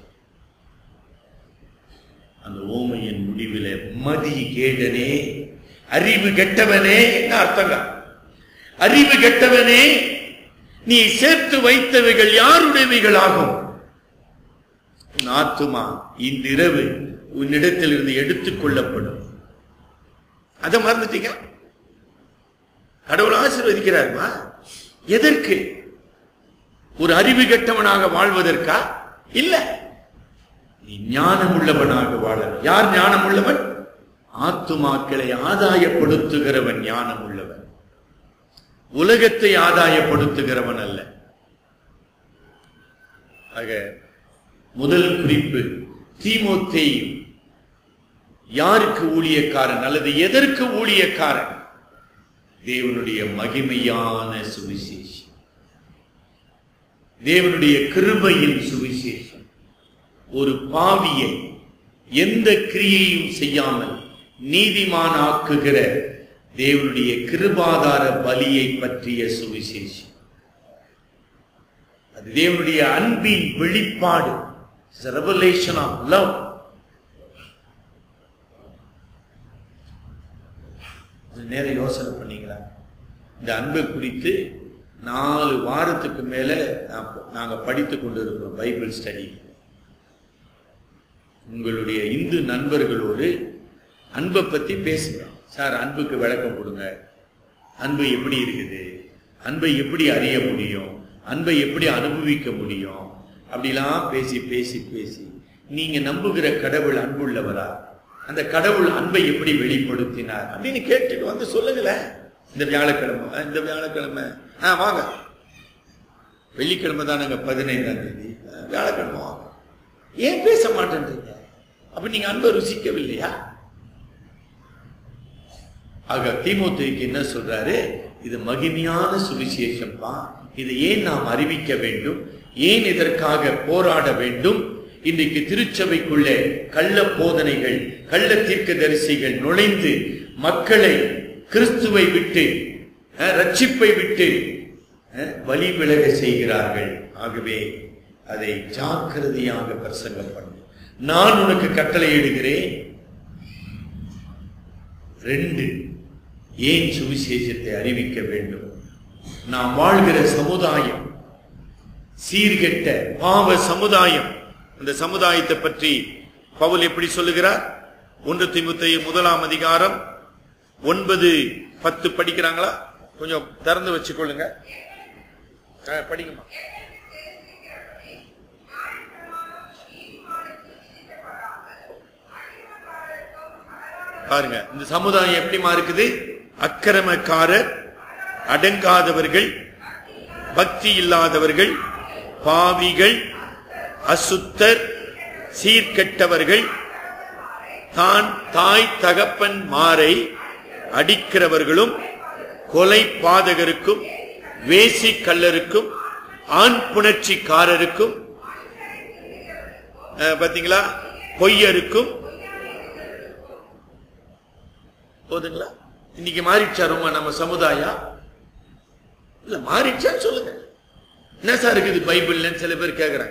அந்த ஓமையின் முடிவில மதி கேடனே அறிவு கெட்டவனே என்ன அர்த்தங்க அறிவு கெட்டவனே நீ சேர்த்து வைத்தவைகள் யாருடையவைகளாகும் உன் ஆத்துமா இன்றிரவு உன்னிடத்தில் இருந்து எடுத்துக் கொள்ளப்படும் அதை மறந்துட்டீங்க கடவுள் ஆசீர்வதிக்கிறாருமா எதற்கு ஒரு அறிவு கெட்டவனாக வாழ்வதற்கா இல்ல நீ ஞானம் உள்ளவனாக வாழ யார் ஞானம் உள்ளவன் ஆத்துமாக்களை ஆதாயப்படுத்துகிறவன் ஞானம் உள்ளவன் உலகத்தை ஆதாயப்படுத்துகிறவன் அல்ல ஆக முதல் குறிப்பு தீமோத்தேயு யாருக்கு ஊழியக்காரன் அல்லது எதற்கு ஊழியக்காரன் தேவனுடைய மகிமையான சுவிசேஷம் தேவனுடைய கிருபையின் சுவிசேஷம் ஒரு பாவியை எந்த கிரியையும் செய்யாமல் நீதிமானாக்குகிற தேவனுடைய கிருபாதார பலியை பற்றிய சுவிசேஷம் அது தேவனுடைய அன்பின் வெளிப்பாடு ரெவலேஷன் ஆஃப் லவ் நேரம் யோசனை பண்ணீங்களா இந்த அன்பை குறித்து நாலு வாரத்துக்கு மேல நான்- நாங்க படித்து கொண்டு இருக்கிறோம் பைபிள் ஸ்டடி உங்களுடைய இந்து நண்பர்களோடு அன்பை பத்தி பேசுகிறோம் சார் அன்புக்கு விளக்கம் கொடுங்க அன்பு எப்படி இருக்குது அன்பை எப்படி அறிய முடியும் அன்பை எப்படி அனுபவிக்க முடியும் அப்படிலாம் பேசி பேசி பேசி நீங்க நம்புகிற கடவுள் அன்புள்ளவரா அந்த கடவுள் அன்பை எப்படி வெளிப்படுத்தினார் அப்படின்னு கேட்டுட்டு வந்து சொல்லுங்களேன் இந்த வியாழக்கிழமை அஹ், இந்த வியாழக்கிழமை ஆ வாங்க வெள்ளிக்கிழமை தானங்க பதினைந்தாம் தேதி அஹ், வியாழக்கிழமை வாங்க ஏன் பேச மாட்டேன்றீங்க அப்ப நீங்க அன்பை ருசிக்கவில்லையா ஆக தீமோத்தேயுக்கு என்ன சொல்றாரு இது மகிமையான சுவிசேஷம்பா இதை ஏன் நாம் அறிவிக்க வேண்டும் ஏன் இதற்காக போராட வேண்டும் இன்றைக்கு திருச்சபைக்குள்ளே கள்ள போதனைகள் கள்ள தீர்க்கதரிசிகள் நுழைந்து மக்களை கிறிஸ்துவை விட்டு அஹ், ரட்சிப்பை விட்டு அஹ், வழி விலக செய்கிறார்கள் ஆகவே அதை ஜாக்கிரதையாக பிரசங்கம் பண்ணு நான் உனக்கு கட்டளை இடுகிறேன் ரெண்டு ஏன் சுவிசேஷத்தை அறிவிக்க வேண்டும் நாம் வாழ்கிற சமுதாயம் சீர்கெட்ட பாவ சமுதாயம் அந்த சமுதாயத்தை பற்றி பவுல் எப்படி சொல்லுகிறார் ஒன்று திமுத்தைய முதலாம் அதிகாரம் ஒன்பது பத்து படிக்கிறாங்களா கொஞ்சம் திறந்து வச்சுக்கொள்ளுங்க ஆ, படிங்கம்மா பாருங்க இந்த சமுதாயம் எப்படிமா இருக்குது அக்கிரமக்காரர் அடங்காதவர்கள் பக்தி இல்லாதவர்கள் பாவிகள் அசுத்தர் சீர்கெட்டவர்கள் தான் தாய் தகப்பன் மாரை அடிக்கிறவர்களும் கொலை பாதகருக்கும் வேசி கள்ளருக்கும் ஆண் புணர்ச்சிக்காரருக்கும் அஹ், பாத்தீங்களா பொய்யருக்கும் போதுங்களா இன்னைக்கு மாறிடுச்சா ரொம்ப நம்ம சமுதாயம் இல்ல மாறிடுச்சான்னு சொல்லுங்க என்ன சார் இருக்குது பைபிள்லன்னு சில பேர் கேக்குறாங்க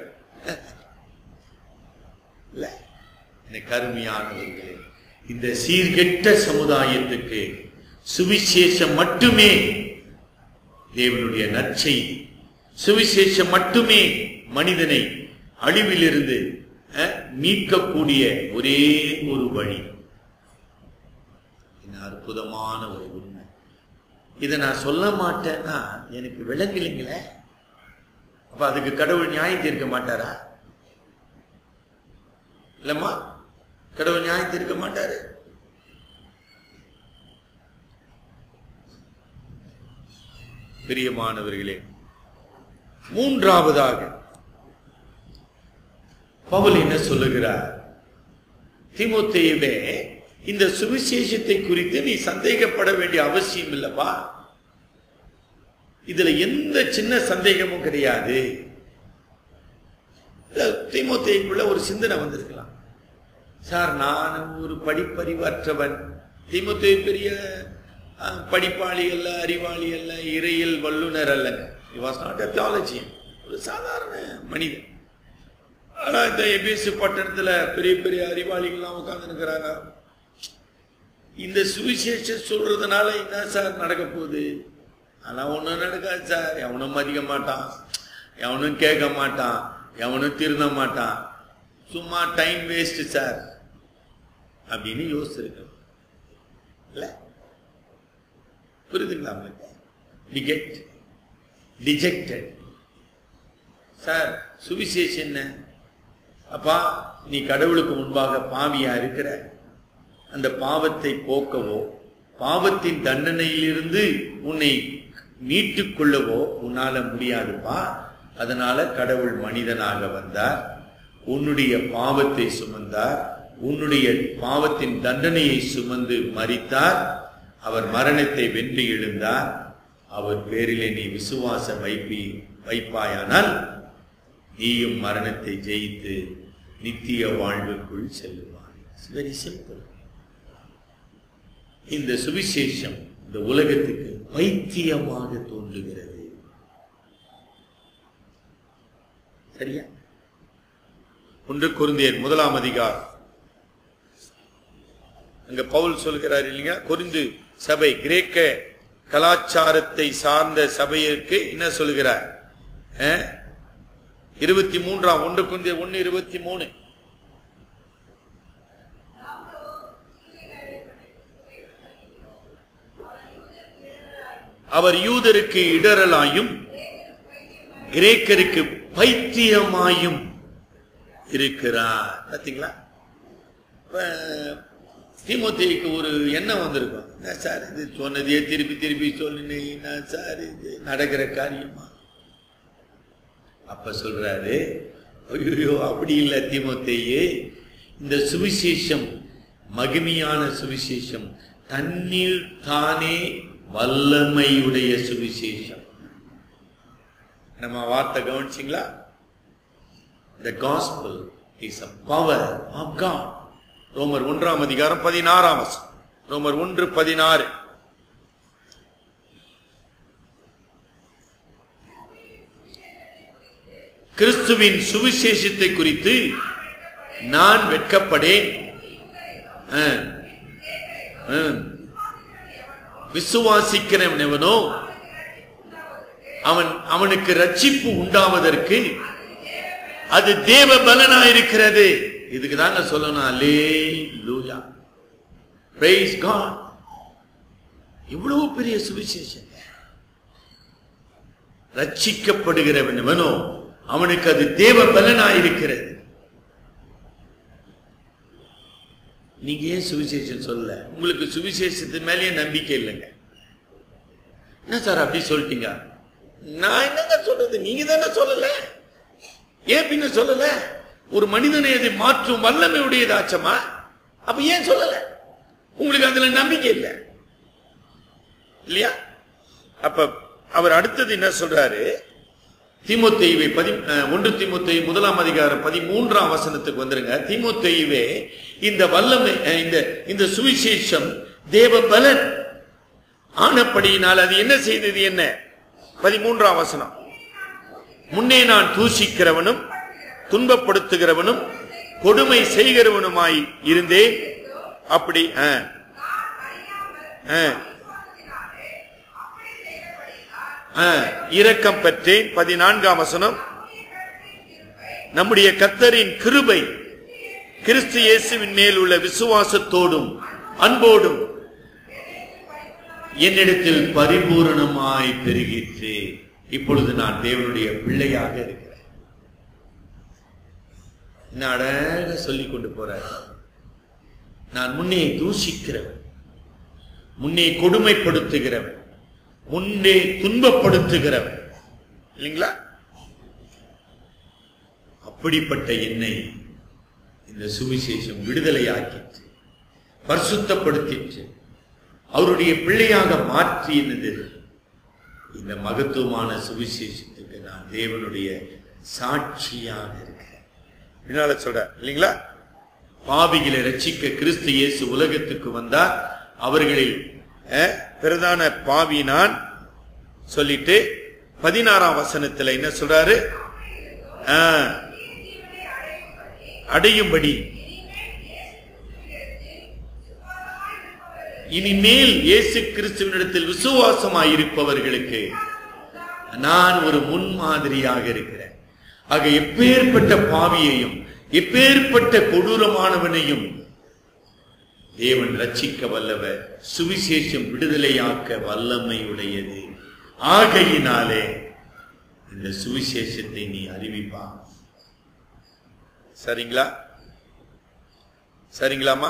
இல்ல எனக்கு அருமையானவர்களே இந்த சீர்கெட்ட சமுதாயத்துக்கு சுவிசேஷம் மட்டுமே தேவனுடைய நற்செய்தி சுவிசேஷம் மட்டுமே மனிதனை அழிவிலிருந்து அஹ், மீட்கக்கூடிய ஒரே ஒரு வழி என்ன அற்புதமான ஒரு உண்மை இதை நான் சொல்ல மாட்டேன்னா எனக்கு விளங்கலைங்களே அப்ப அதுக்கு கடவுள் நியாயம் தீர்க்க மாட்டாரா இல்லம்மா கடவுள் நியாயம் தீர்க்க மாட்டாரு பிரியமானவர்களே மூன்றாவதாக பவுல் என்ன சொல்லுகிறார் தீமோத்தேயுவே இந்த சுவிசேஷத்தை குறித்து நீ சந்தேகப்பட வேண்டிய அவசியம் இல்லப்பா இதுல எந்த சின்ன சந்தேகமும் கிடையாது இல்ல, தீமோத்தேயுக்குள்ள ஒரு சிந்தனை வந்திருக்கலாம் சார் நான் ஒரு படிப்பறிவற்றவன் தீமோத்தேயு பெரிய அஹ், படிப்பாளி அல்ல அறிவாளி அல்ல இறையில் வல்லுனர் அல்ல வாஸ் நாட் a theologian ஒரு சாதாரண மனிதன் ஆனா இந்த எபிஎஸ்சி பட்டணத்துல பெரிய பெரிய அறிவாளிகள்லாம் உட்கார்ந்து இருக்கிறாங்க இந்த சுவிசேஷம் சொல்றதுனால என்ன சார் நடக்க போகுது ஆனா ஒண்ணும் நடக்காது சார் எவனும் மதிக்க மாட்டான் எவனும் கேட்க மாட்டான் எவனும் திருந்த மாட்டான் சும்மா டைம் வேஸ்ட் சார் அப்படின்னு யோசிச்சிருக்க இல்ல புரியுதுங்களா உங்களுக்கு டிகெட் டிஜெக்டட் சார் சுவிசேஷம் என்ன அப்பா நீ கடவுளுக்கு முன்பாக பாவியா இருக்கிற அந்த பாவத்தை போக்கவோ பாவத்தின் தண்டனையிலிருந்து உன்னை மீட்டுக் கொள்ளவோ உன்னால முடியாதுப்பா அதனால கடவுள் மனிதனாக வந்தார் உன்னுடைய பாவத்தை சுமந்தார் உன்னுடைய பாவத்தின் தண்டனையை சுமந்து மரித்தார் அவர் மரணத்தை வென்று எழுந்தார் அவர் பேரிலே நீ விசுவாசம் வைப்பி வைப்பாயானால் நீயும் மரணத்தை ஜெயித்து நித்திய வாழ்வுக்குள் செல்லுவாய் வெரி சிம்பிள் இந்த சுவிசேஷம் இந்த உலகத்துக்கு பைத்தியமாக தோன்றுகிறது சரியா ஒன்று குருந்தியர் முதலாம் அதிகாரம் அங்க பவுல் சொல்கிறார் இல்லைங்க கொரிந்து சபை கிரேக்க கலாச்சாரத்தை சார்ந்த சபையிற்கு என்ன சொல்கிறார் அஹ்? இருபத்தி மூன்றாம் ஒன்று குருந்தியர் ஒன்று இருபத்தி மூணு அவர் யூதருக்கு இடரலாயும் கிரேக்கருக்கு பைத்தியமாயும் இருக்கிறார் பாத்தீங்களா இப்ப தீமோத்தேயுக்கு ஒரு எண்ணம் வந்திருக்கும் என்ன சார் இது சொன்னதையே திருப்பி திருப்பி சொல்லுனீங்கன்னா சார் இது நடக்கிற காரியமா அப்ப சொல்றாரு ஐயோ அப்படி இல்லை தீமோத்தேயே இந்த சுவிசேஷம் மகிமையான சுவிசேஷம் தண்ணீர் தானே வல்லமையுடைய சுவிசேஷம் நம்ம வார்த்தை கவனிச்சிங்களா The gospel is a power of God. ரோமர் ஒன்றாம் அதிகாரம் பதினாறாம் வசனம் ரோமர் ஒன்று பதினாறு கிறிஸ்துவின் சுவிசேஷத்தை குறித்து நான் வெட்கப்படேன் ஆ. ஆ. விசுவாசிக்கிறவன் எவனோ அவன் அவனுக்கு ரட்சிப்பு உண்டாவதற்கு அது தேவ பலனாயிருக்கிறது இதுக்கு தாங்க சொல்லணும் அலே லூயா பிரைஸ் காட் இவ்வளவு பெரிய சுவிசேஷம் ரட்சிக்கப்படுகிறவன் எவனோ அவனுக்கு அது தேவ பலனாயிருக்கிறது நீங்க ஏன் சுவிசேஷம் சொல்லல உங்களுக்கு சுவிசேஷத்தின் மேலேயே நம்பிக்கை இல்லைங்க என்ன சார் அப்படி சொல்லிட்டீங்க நான் என்னங்க சொல்றது நீங்க தானே சொல்லல ஏன் பின்ன சொல்லல ஒரு மனிதனை அதை மாற்றும் வல்லமை உடையதாச்சமா அப்ப ஏன் சொல்லல உங்களுக்கு அதுல நம்பிக்கை இல்லை இல்லையா அப்ப அவர் அடுத்தது என்ன சொல்றாரு தீமோத்தேயுவை பதி அஹ், ஒன்று தீமோத்தேயு முதலாம் அதிகாரம் பதிமூன்றாம் வசனத்துக்கு வந்துருங்க தீமோத்தேயுவே இந்த வல்லமை அஹ், இந்த இந்த சுவிசேஷம் தேவ பலன் ஆனப்படியினால் அது என்ன செய்தது என்ன பதிமூன்றாம் வசனம் முன்னே நான் தூஷிக்கிறவனும் துன்பப்படுத்துகிறவனும் கொடுமை செய்கிறவனுமாய் இருந்தேன் அப்படி ஆ. ஆ. ஆ. இரக்கம் பெற்றேன் பதினான்காம் வசனம் நம்முடைய கத்தரின் கிருபை கிறிஸ்து இயேசுவின் மேல் உள்ள விசுவாசத்தோடும் அன்போடும் என்னிடத்தில் பரிபூரணமாய் பெருகிற்று இப்பொழுது நான் தேவனுடைய பிள்ளையாக இருக்கிறேன் என்ன அழக சொல்லிக் கொண்டு போறார் நான் முன்னே தூஷிக்கிறவன் முன்னே கொடுமைப்படுத்துகிறவன் முன்னே துன்பப்படுத்துகிறவன் இல்லைங்களா அப்படிப்பட்ட என்னை இந்த சுவிசேஷம் விடுதலையாக்கிற்று பரிசுத்தப்படுத்திற்று அவருடைய பிள்ளையாக மாற்றினது இந்த மகத்துவமான சுவிசேஷத்துக்கு நான் தேவனுடைய சாட்சியாக இருக்கிறேன் பின்னால சொல்ற இல்லைங்களா பாவிகளை ரட்சிக்க கிறிஸ்து இயேசு உலகத்துக்கு வந்தார் அவர்களில் அஹ், பிரதான பாவி நான் சொல்லிட்டு பதினாறாம் வசனத்துல என்ன சொல்றாரு ஆஹ், அடையும்படி இனிமேல் இயேசு கிறிஸ்துவனிடத்தில் விசுவாசமாய் இருப்பவர்களுக்கு நான் ஒரு முன்மாதிரியாக இருக்கிறேன் ஆக எப்பேற்பட்ட பாவியையும் எப்பேற்பட்ட கொடூரமானவனையும் தேவன் ரட்சிக்க வல்லவர் சுவிசேஷம் விடுதலையாக்க வல்லமை உடையது ஆகையினாலே இந்த சுவிசேஷத்தை நீ அறிவிப்பா சரிங்களா சரிங்களாமா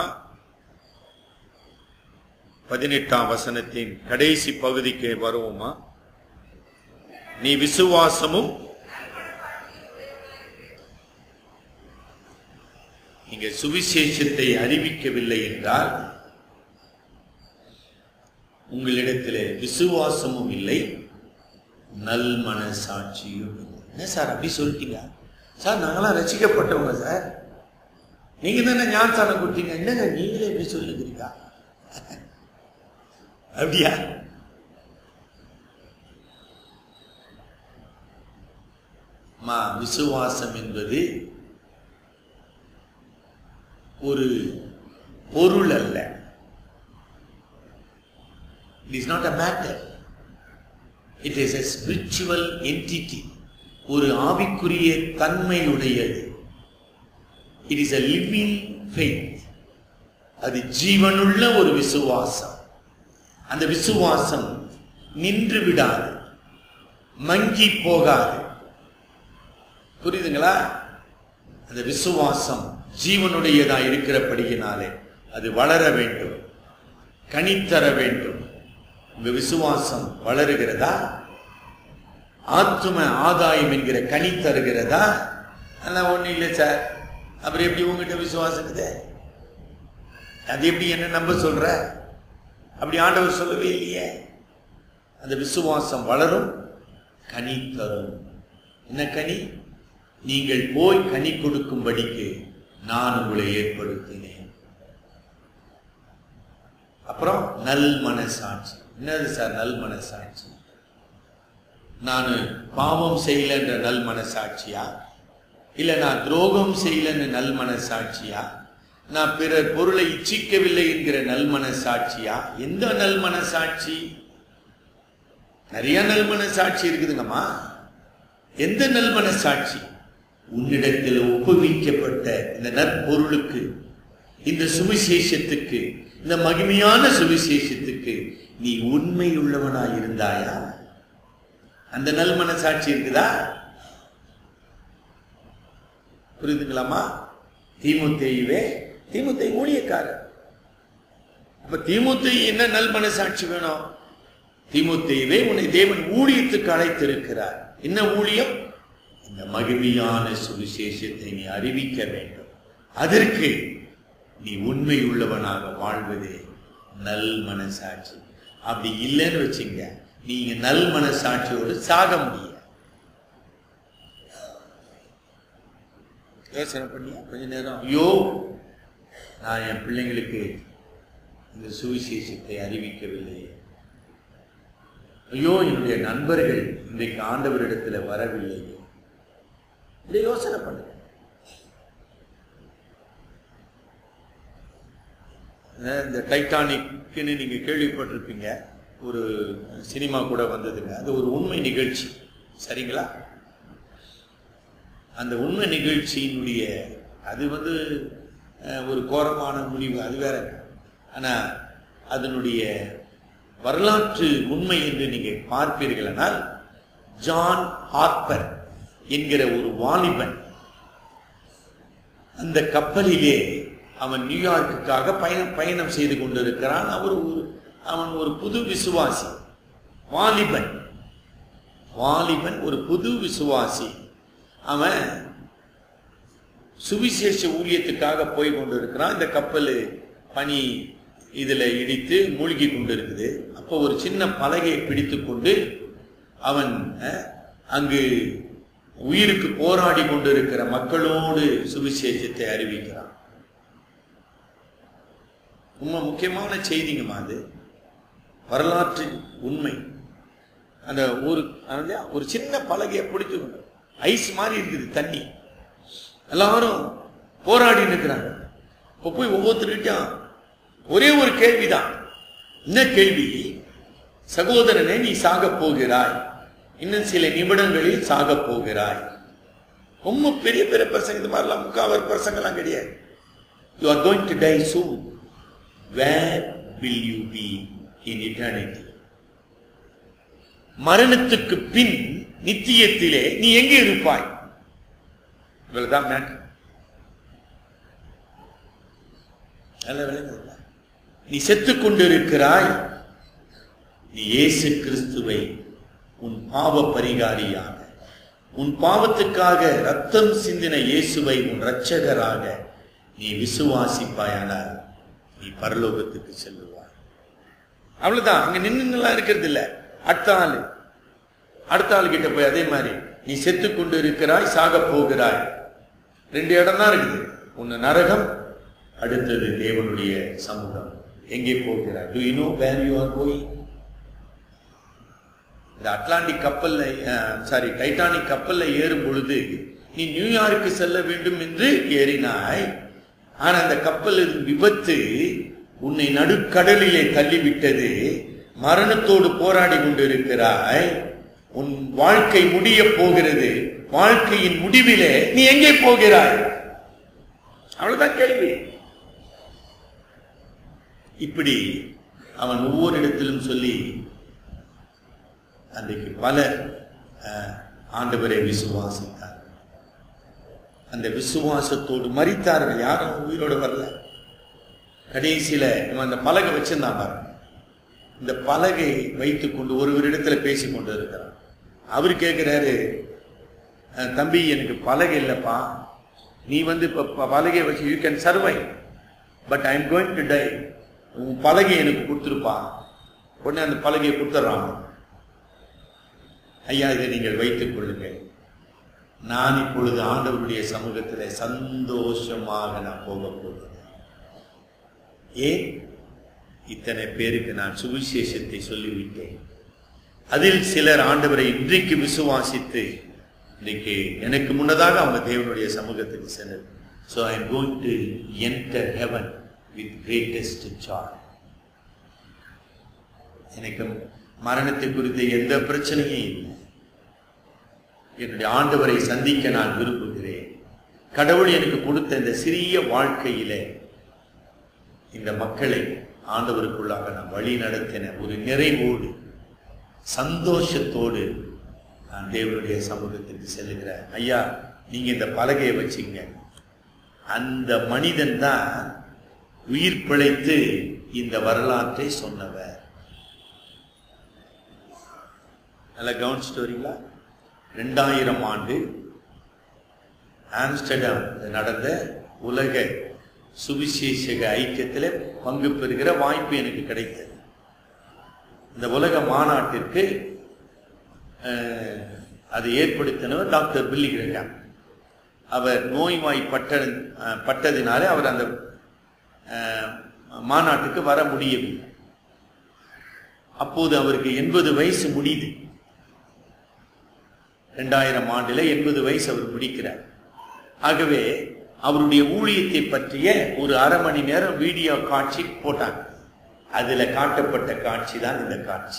பதினெட்டாம் வசனத்தின் கடைசி பகுதிக்கு வருவோமா நீ விசுவாசமும் நீங்க சுவிசேஷத்தை அறிவிக்கவில்லை என்றால் உங்களிடத்தில் விசுவாசமும் இல்லை நல் மனசாட்சியும் இல்லை. என்ன சார் அப்படி சொல்லிட்டீங்க சார் நாங்களாம் ரசிக்கப்பட்டவங்க சார் நீங்க தானே ஞானசானம் கொடுத்தீங்க என்னங்க நீங்களே எப்படி சொல்லுகிறீங்க அப்படியா மா விசுவாசம் என்பது ஒரு பொருள் அல்ல it is not a matter it is a spiritual entity ஒரு ஆவிக்குரிய தன்மையுடையது it is a living faith அது ஜீவனுள்ள ஒரு விசுவாசம் அந்த விசுவாசம் நின்று விடாது மங்கி போகாது புரியுதுங்களா அந்த விசுவாசம் ஜீவனுடையதா இருக்கிறபடியினாலே அது வளர வேண்டும் கனித்தர வேண்டும் உங்க விசுவாசம் வளருகிறதா ஆத்தும ஆதாயம் என்கிற கனி தருகிறதா அதெல்லாம் ஒண்ணும் இல்லை சார் அப்புறம் எப்படி உங்ககிட்ட விசுவாசம் இருக்குது அது எப்படி என்ன நம்ப சொல்ற அப்படி ஆண்டவர் சொல்லவே இல்லையே அந்த விசுவாசம் வளரும் கனி தரும் என்ன கனி நீங்கள் போய் கனி கொடுக்கும்படிக்கு நான் உங்களை ஏற்படுத்தினேன் அப்புறம் நல் மனசாட்சி என்னது சார் நல் மனசாட்சி நான் பாவம் செய்யலன்ற நல் மனசாட்சியா இல்ல நான் துரோகம் செய்யலன்னு நல் மனசாட்சியா நான் பிறர் பொருளை இச்சிக்கவில்லை என்கிற நல் மனசாட்சியா எந்த நல் மனசாட்சி நிறைய நல் மனசாட்சி இருக்குதுங்கம்மா எந்த நல் மனசாட்சி உன்னிடத்தில் ஒப்புவிக்கப்பட்ட இந்த நற்பொருளுக்கு இந்த சுவிசேஷத்துக்கு இந்த மகிமையான சுவிசேஷத்துக்கு நீ உண்மை உள்ளவனாய் இருந்தாயா அந்த நல் மனசாட்சி இருக்குதா புரியுதுங்களாமா தீமுத்தேயுவே தீமுத்தை ஊழியக்காரர் அப்ப தீமுத்தை என்ன நல் மனசாட்சி வேணும் தீமுத்தையவே உன்னை தேவன் ஊழியத்துக்கு அழைத்திருக்கிறார் என்ன ஊழியம் இந்த மகிமையான சுவிசேஷத்தை நீ அறிவிக்க வேண்டும் அதற்கு நீ உண்மை உள்ளவனாக வாழ்வதே நல் மனசாட்சி அப்படி இல்லைன்னு வச்சுங்க நீங்க நல் மனசாட்சியோடு சாக முடியாது யோசனை பண்ணியா கொஞ்ச நேரம் ஐயோ நான் என் பிள்ளைங்களுக்கு இந்த சுவிசேஷத்தை அறிவிக்கவில்லை ஐயோ என்னுடைய நண்பர்கள் இன்றைக்கு ஆண்டவரிடத்துல வரவில்லை இதை யோசனை பண்ணுங்க அஹ் இந்த டைட்டானிக்னு நீங்க கேள்விப்பட்டிருப்பீங்க ஒரு சினிமா கூட வந்ததுங்க அது ஒரு உண்மை நிகழ்ச்சி சரிங்களா அந்த உண்மை நிகழ்ச்சியினுடைய அது வந்து அஹ், ஒரு கோரமான முடிவு அது வேற ஆனா அதனுடைய வரலாற்று உண்மை என்று நீங்க பார்ப்பீர்களானால் ஜான் ஹார்பர் என்கிற ஒரு வாலிபன் அந்த கப்பலிலே அவன் நியூயார்க்குக்காக பயணம் பயணம் செய்து கொண்டிருக்கிறான் அவர் ஒரு அவன் ஒரு புது விசுவாசி வாலிபன் வாலிபன் ஒரு புது விசுவாசி அவன் சுவிசேஷ ஊழியத்துக்காக போய் கொண்டிருக்கிறான் இந்த கப்பல் பனி இதுல இடித்து மூழ்கி கொண்டிருக்குது அப்போ ஒரு சின்ன பலகையை பிடித்து கொண்டு அவன் அஹ், அங்கு உயிருக்கு போராடி கொண்டிருக்கிற மக்களோடு சுவிசேஷத்தை அறிவிக்கிறான் ரொம்ப முக்கியமான செய்திங்கம்மா அது வரலாற்று உண்மை அந்த ஒரு அதாவது ஒரு சின்ன பலகையை பிடிச்சு கொண்டு ஐஸ் மாதிரி இருக்குது தண்ணி எல்லாரும் போராடி நிற்கிறாங்க இப்போ போய் ஒவ்வொருத்தருக்கிட்டையும் ஒரே ஒரு கேள்விதான் என்ன கேள்வி சகோதரனே நீ சாகப் போகிறாய் இன்னும் சில நிமிடங்களில் சாகப் போகிறாய் ரொம்ப பெரிய பெரிய பசங்க இது மாதிரிலாம் முக்காவர் பசங்கெல்லாம் கிடையாது you are going to die soon where will you be in eternity மரணத்துக்கு பின் நித்தியத்திலே நீ எங்கே இருப்பாய் இவ்வளவுதான் மேட்டர் நல்ல விளங்குதுல்ல? நீ செத்துக் கொண்டிருக்கிறாய் நீ இயேசு கிறிஸ்துவை உன் பாவ பரிகாரியாக உன் பாவத்துக்காக ரத்தம் சிந்தின இயேசுவை உன் இரட்சகராக நீ விசுவாசிப்பாயானால் நீ பரலோகத்துக்கு செல்லுவாய் அவ்வளவுதான் அங்க நின்னுலாம் இருக்கிறது இல்ல அடுத்த ஆளு அடுத்த ஆள் கிட்ட போய் அதே மாதிரி நீ செத்து கொண்டு இருக்கிறாய் சாக போகிறாய் ரெண்டு இடம் தான் இருக்குது ஒன்னு நரகம் அடுத்தது தேவனுடைய சமூகம் எங்கே போகிறாய் do you know where you are going இந்த அட்லாண்டிக் கப்பல்ல சாரி டைட்டானிக் கப்பல்ல ஏறும் பொழுது நீ நியூயார்க்கு செல்ல வேண்டும் என்று ஏறினாய் ஆனா அந்த கப்பல் விபத்து உன்னை நடுக்கடலிலே தள்ளிவிட்டது மரணத்தோடு போராடி கொண்டிருக்கிறாய் உன் வாழ்க்கை முடிய போகிறது வாழ்க்கையின் முடிவிலே நீ எங்கே போகிறாய் அவ்வளவுதான் கேள்வி இப்படி அவன் ஒவ்வொரு இடத்திலும் சொல்லி அன்றைக்கு பலர் அஹ், ஆண்டவரை விசுவாசித்தார் அந்த விசுவாசத்தோடு மறித்தார்கள் யாரும் உயிரோடு வரல கடைசியில இவன் அந்த பலகை வச்சிருந்தான் பாருங்க இந்த பலகை வைத்துக் கொண்டு ஒருவரிடத்துல பேசி கொண்டு இருக்கிறான் அவர் கேட்கிறாரு "அஹ், தம்பி எனக்கு பலகை இல்லப்பா நீ வந்து இப்ப ப- பலகையை வச்சு you can survive but I am going to die உன் பலகை எனக்கு கொடுத்துருப்பா உடனே அந்த பலகையை கொடுத்துட்றான் ஐயா இதை நீங்கள் வைத்துக் கொள்ளுங்கள் நான் இப்பொழுது ஆண்டவருடைய சமூகத்தில் சந்தோஷமாக நான் போக போகிறேன் ஏன் இத்தனை பேருக்கு நான் சுவிசேஷத்தை சொல்லிவிட்டேன் அதில் சிலர் ஆண்டவரை இன்றைக்கு விசுவாசித்து இன்றைக்கு எனக்கு முன்னதாக அவங்க தேவனுடைய சமூகத்துக்கு சென்றது so I am going to enter heaven with greatest joy எனக்கு மரணத்தை குறித்த எந்த பிரச்சனையும் இல்லை என்னுடைய ஆண்டவரை சந்திக்க நான் விரும்புகிறேன் கடவுள் எனக்கு கொடுத்த இந்த சிறிய வாழ்க்கையிலே இந்த மக்களை ஆண்டவருக்குள்ளாக நான் வழி நடத்தின ஒரு நிறைவோடு சந்தோஷத்தோடு நான் தேவனுடைய சமூகத்துக்கு செல்லுகிறேன் ஐயா நீங்க இந்த பலகையை வச்சுங்க அந்த மனிதன் தான் உயிர் பிழைத்து இந்த வரலாற்றை சொன்னவர் நல்ல கவனிச்சுட்டு வரீங்களா ரெண்டாயிரம் ஆண்டு ஆம்ஸ்டர்டாம் நடந்த உலக சுவிசேஷக ஐக்கியத்தில் பங்கு பெறுகிற வாய்ப்பு எனக்கு கிடைத்தது இந்த உலக மாநாட்டிற்கு அஹ், அதை ஏற்படுத்தினவர் டாக்டர் பில்லி கிரகாம் அவர் நோய்வாய்ப்பட்ட அஹ், பட்டதினாலே அவர் அந்த அஹ், மாநாட்டுக்கு வர முடியவில்லை அப்போது அவருக்கு எண்பது வயசு முடியுது ரெண்டாயிரம் ஆண்டுல எண்பது வயசு அவர் முடிக்கிறார் ஆகவே அவருடைய ஊழியத்தை பற்றிய ஒரு அரை மணி நேரம் வீடியோ காட்சி போட்டாங்க அதுல காட்டப்பட்ட காட்சி தான் இந்த காட்சி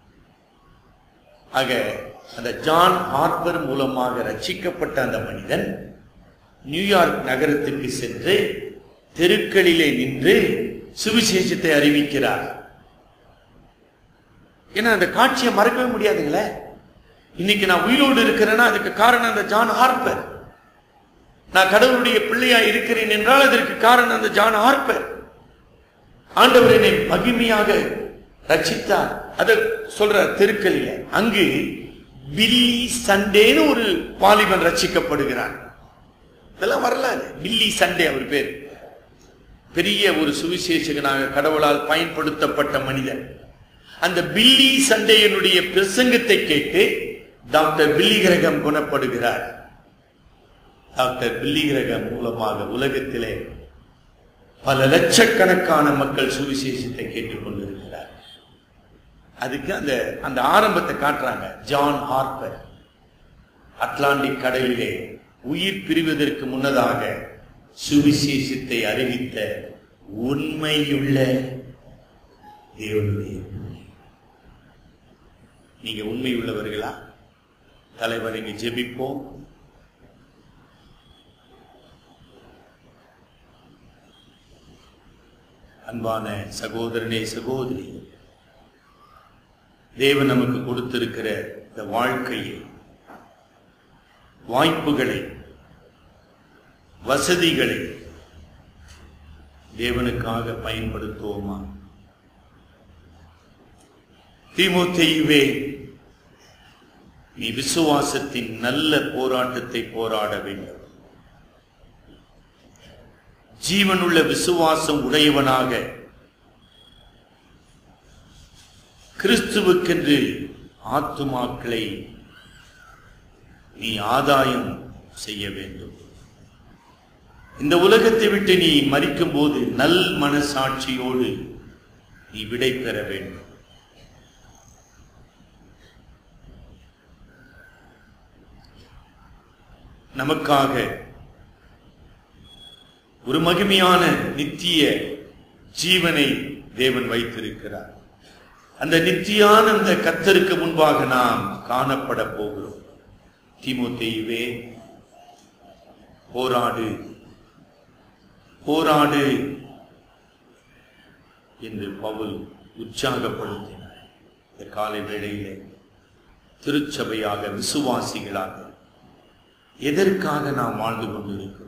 ஆக அந்த ஜான் ஹார்பர் மூலமாக ரட்சிக்கப்பட்ட அந்த மனிதன் நியூயார்க் நகரத்துக்கு சென்று தெருக்களிலே நின்று சுவிசேஷத்தை அறிவிக்கிறார் ஏன்னா அந்த காட்சியை மறக்கவே முடியாதுங்களே இன்னைக்கு நான் உயிரோடு இருக்கிறேன்னா அதுக்கு காரணம் அந்த ஜான் ஹார்பர் நான் கடவுளுடைய பிள்ளையா இருக்கிறேன் என்றால் அதற்கு காரணம் அந்த ஜான் ஹார்பர் ஆண்டவர் என்னை மகிமையாக ரட்சித்தார் அத சொல்ற தெருக்களில அங்கு பில்லி சண்டேன்னு ஒரு வாலிபன் ரட்சிக்கப்படுகிறான் இதெல்லாம் வரலாறு பில்லி சண்டே அவர் பேர் பெரிய ஒரு சுவிசேஷகனாக கடவுளால் பயன்படுத்தப்பட்ட மனிதன் அந்த பில்லி சண்டையனுடைய பிரசங்கத்தை கேட்டு டாக்டர் பில்லி கிரகம் குணப்படுகிறார் டாக்டர் பில்லி கிரகம் மூலமாக உலகத்திலே பல லட்சக்கணக்கான மக்கள் சுவிசேஷத்தை கேட்டுக்கொண்டிருக்கிறார் அதுக்கு அந்த அந்த ஆரம்பத்தை காட்டுறாங்க ஜான் ஹார்பர் அட்லாண்டிக் கடலிலே உயிர் பிரிவதற்கு முன்னதாக சுவிசேஷத்தை அறிவித்த உண்மையுள்ள தேவனுடைய பிள்ளை. நீங்க உண்மை உள்ளவர்களா தலைவர் இங்க ஜெபிப்போம் அன்பான சகோதரனே சகோதரி தேவன் நமக்கு கொடுத்திருக்கிற இந்த வாழ்க்கையை வாய்ப்புகளை வசதிகளை தேவனுக்காக பயன்படுத்துவோமா தீமோத்தேயுவே நீ விசுவாசத்தின் நல்ல போராட்டத்தை போராட வேண்டும் ஜீவனுள்ள விசுவாசம் உடையவனாக கிறிஸ்துவுக்கென்று ஆத்துமாக்களை நீ ஆதாயம் செய்ய வேண்டும் இந்த உலகத்தை விட்டு நீ மறிக்கும் போது நல் மனசாட்சியோடு நீ விடை பெற வேண்டும் நமக்காக ஒரு மகிமையான நித்திய ஜீவனை தேவன் வைத்திருக்கிறார் அந்த நித்தியானந்த கத்தருக்கு முன்பாக நாம் காணப்பட போகிறோம் தீமோத்தேயுவே போராடு போராடு என்று பவுல் உற்சாகப்படுத்தினார் இந்த காலை வேளையிலே திருச்சபையாக விசுவாசிகளாக எதற்காக நாம் வாழ்ந்து கொண்டிருக்கிறோம்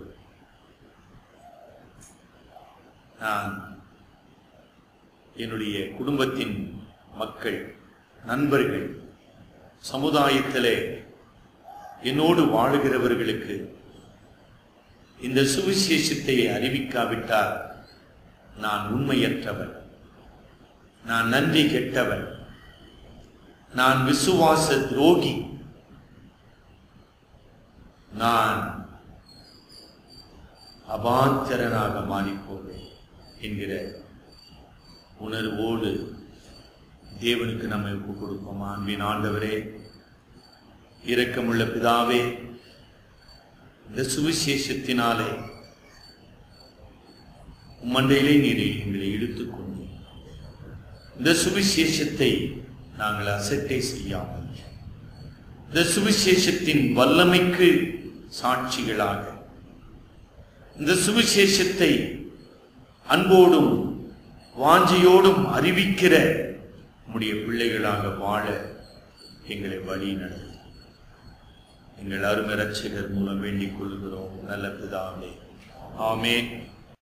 நான் என்னுடைய குடும்பத்தின் மக்கள் நண்பர்கள் சமுதாயத்திலே என்னோடு வாழுகிறவர்களுக்கு இந்த சுவிசேஷத்தை அறிவிக்காவிட்டால் நான் உண்மையற்றவன் நான் நன்றி கெட்டவன் நான் விசுவாச துரோகி நான் அபாத்திரனாக மாறிப்போவேன் என்கிற உணர்வோடு தேவனுக்கு நம்மை ஒப்புக் கொடுப்போம் அன்பின் ஆண்டவரே இரக்கமுள்ள பிதாவே இந்த சுவிசேஷத்தினாலே உம்மண்டையிலே நீரை எங்களை இழுத்துக்கொண்டு இந்த சுவிசேஷத்தை நாங்கள் அசட்டை செய்யாமல் இந்த சுவிசேஷத்தின் வல்லமைக்கு சாட்சிகளாக இந்த சுவிசேஷத்தை அன்போடும் வாஞ்சையோடும் அறிவிக்கிற உம்முடைய பிள்ளைகளாக வாழ எங்களை வழி நடத்தும் எங்கள் அருமை ரட்சகர் மூலம் வேண்டிக் கொள்கிறோம் நல்ல பிதாவே ஆமென்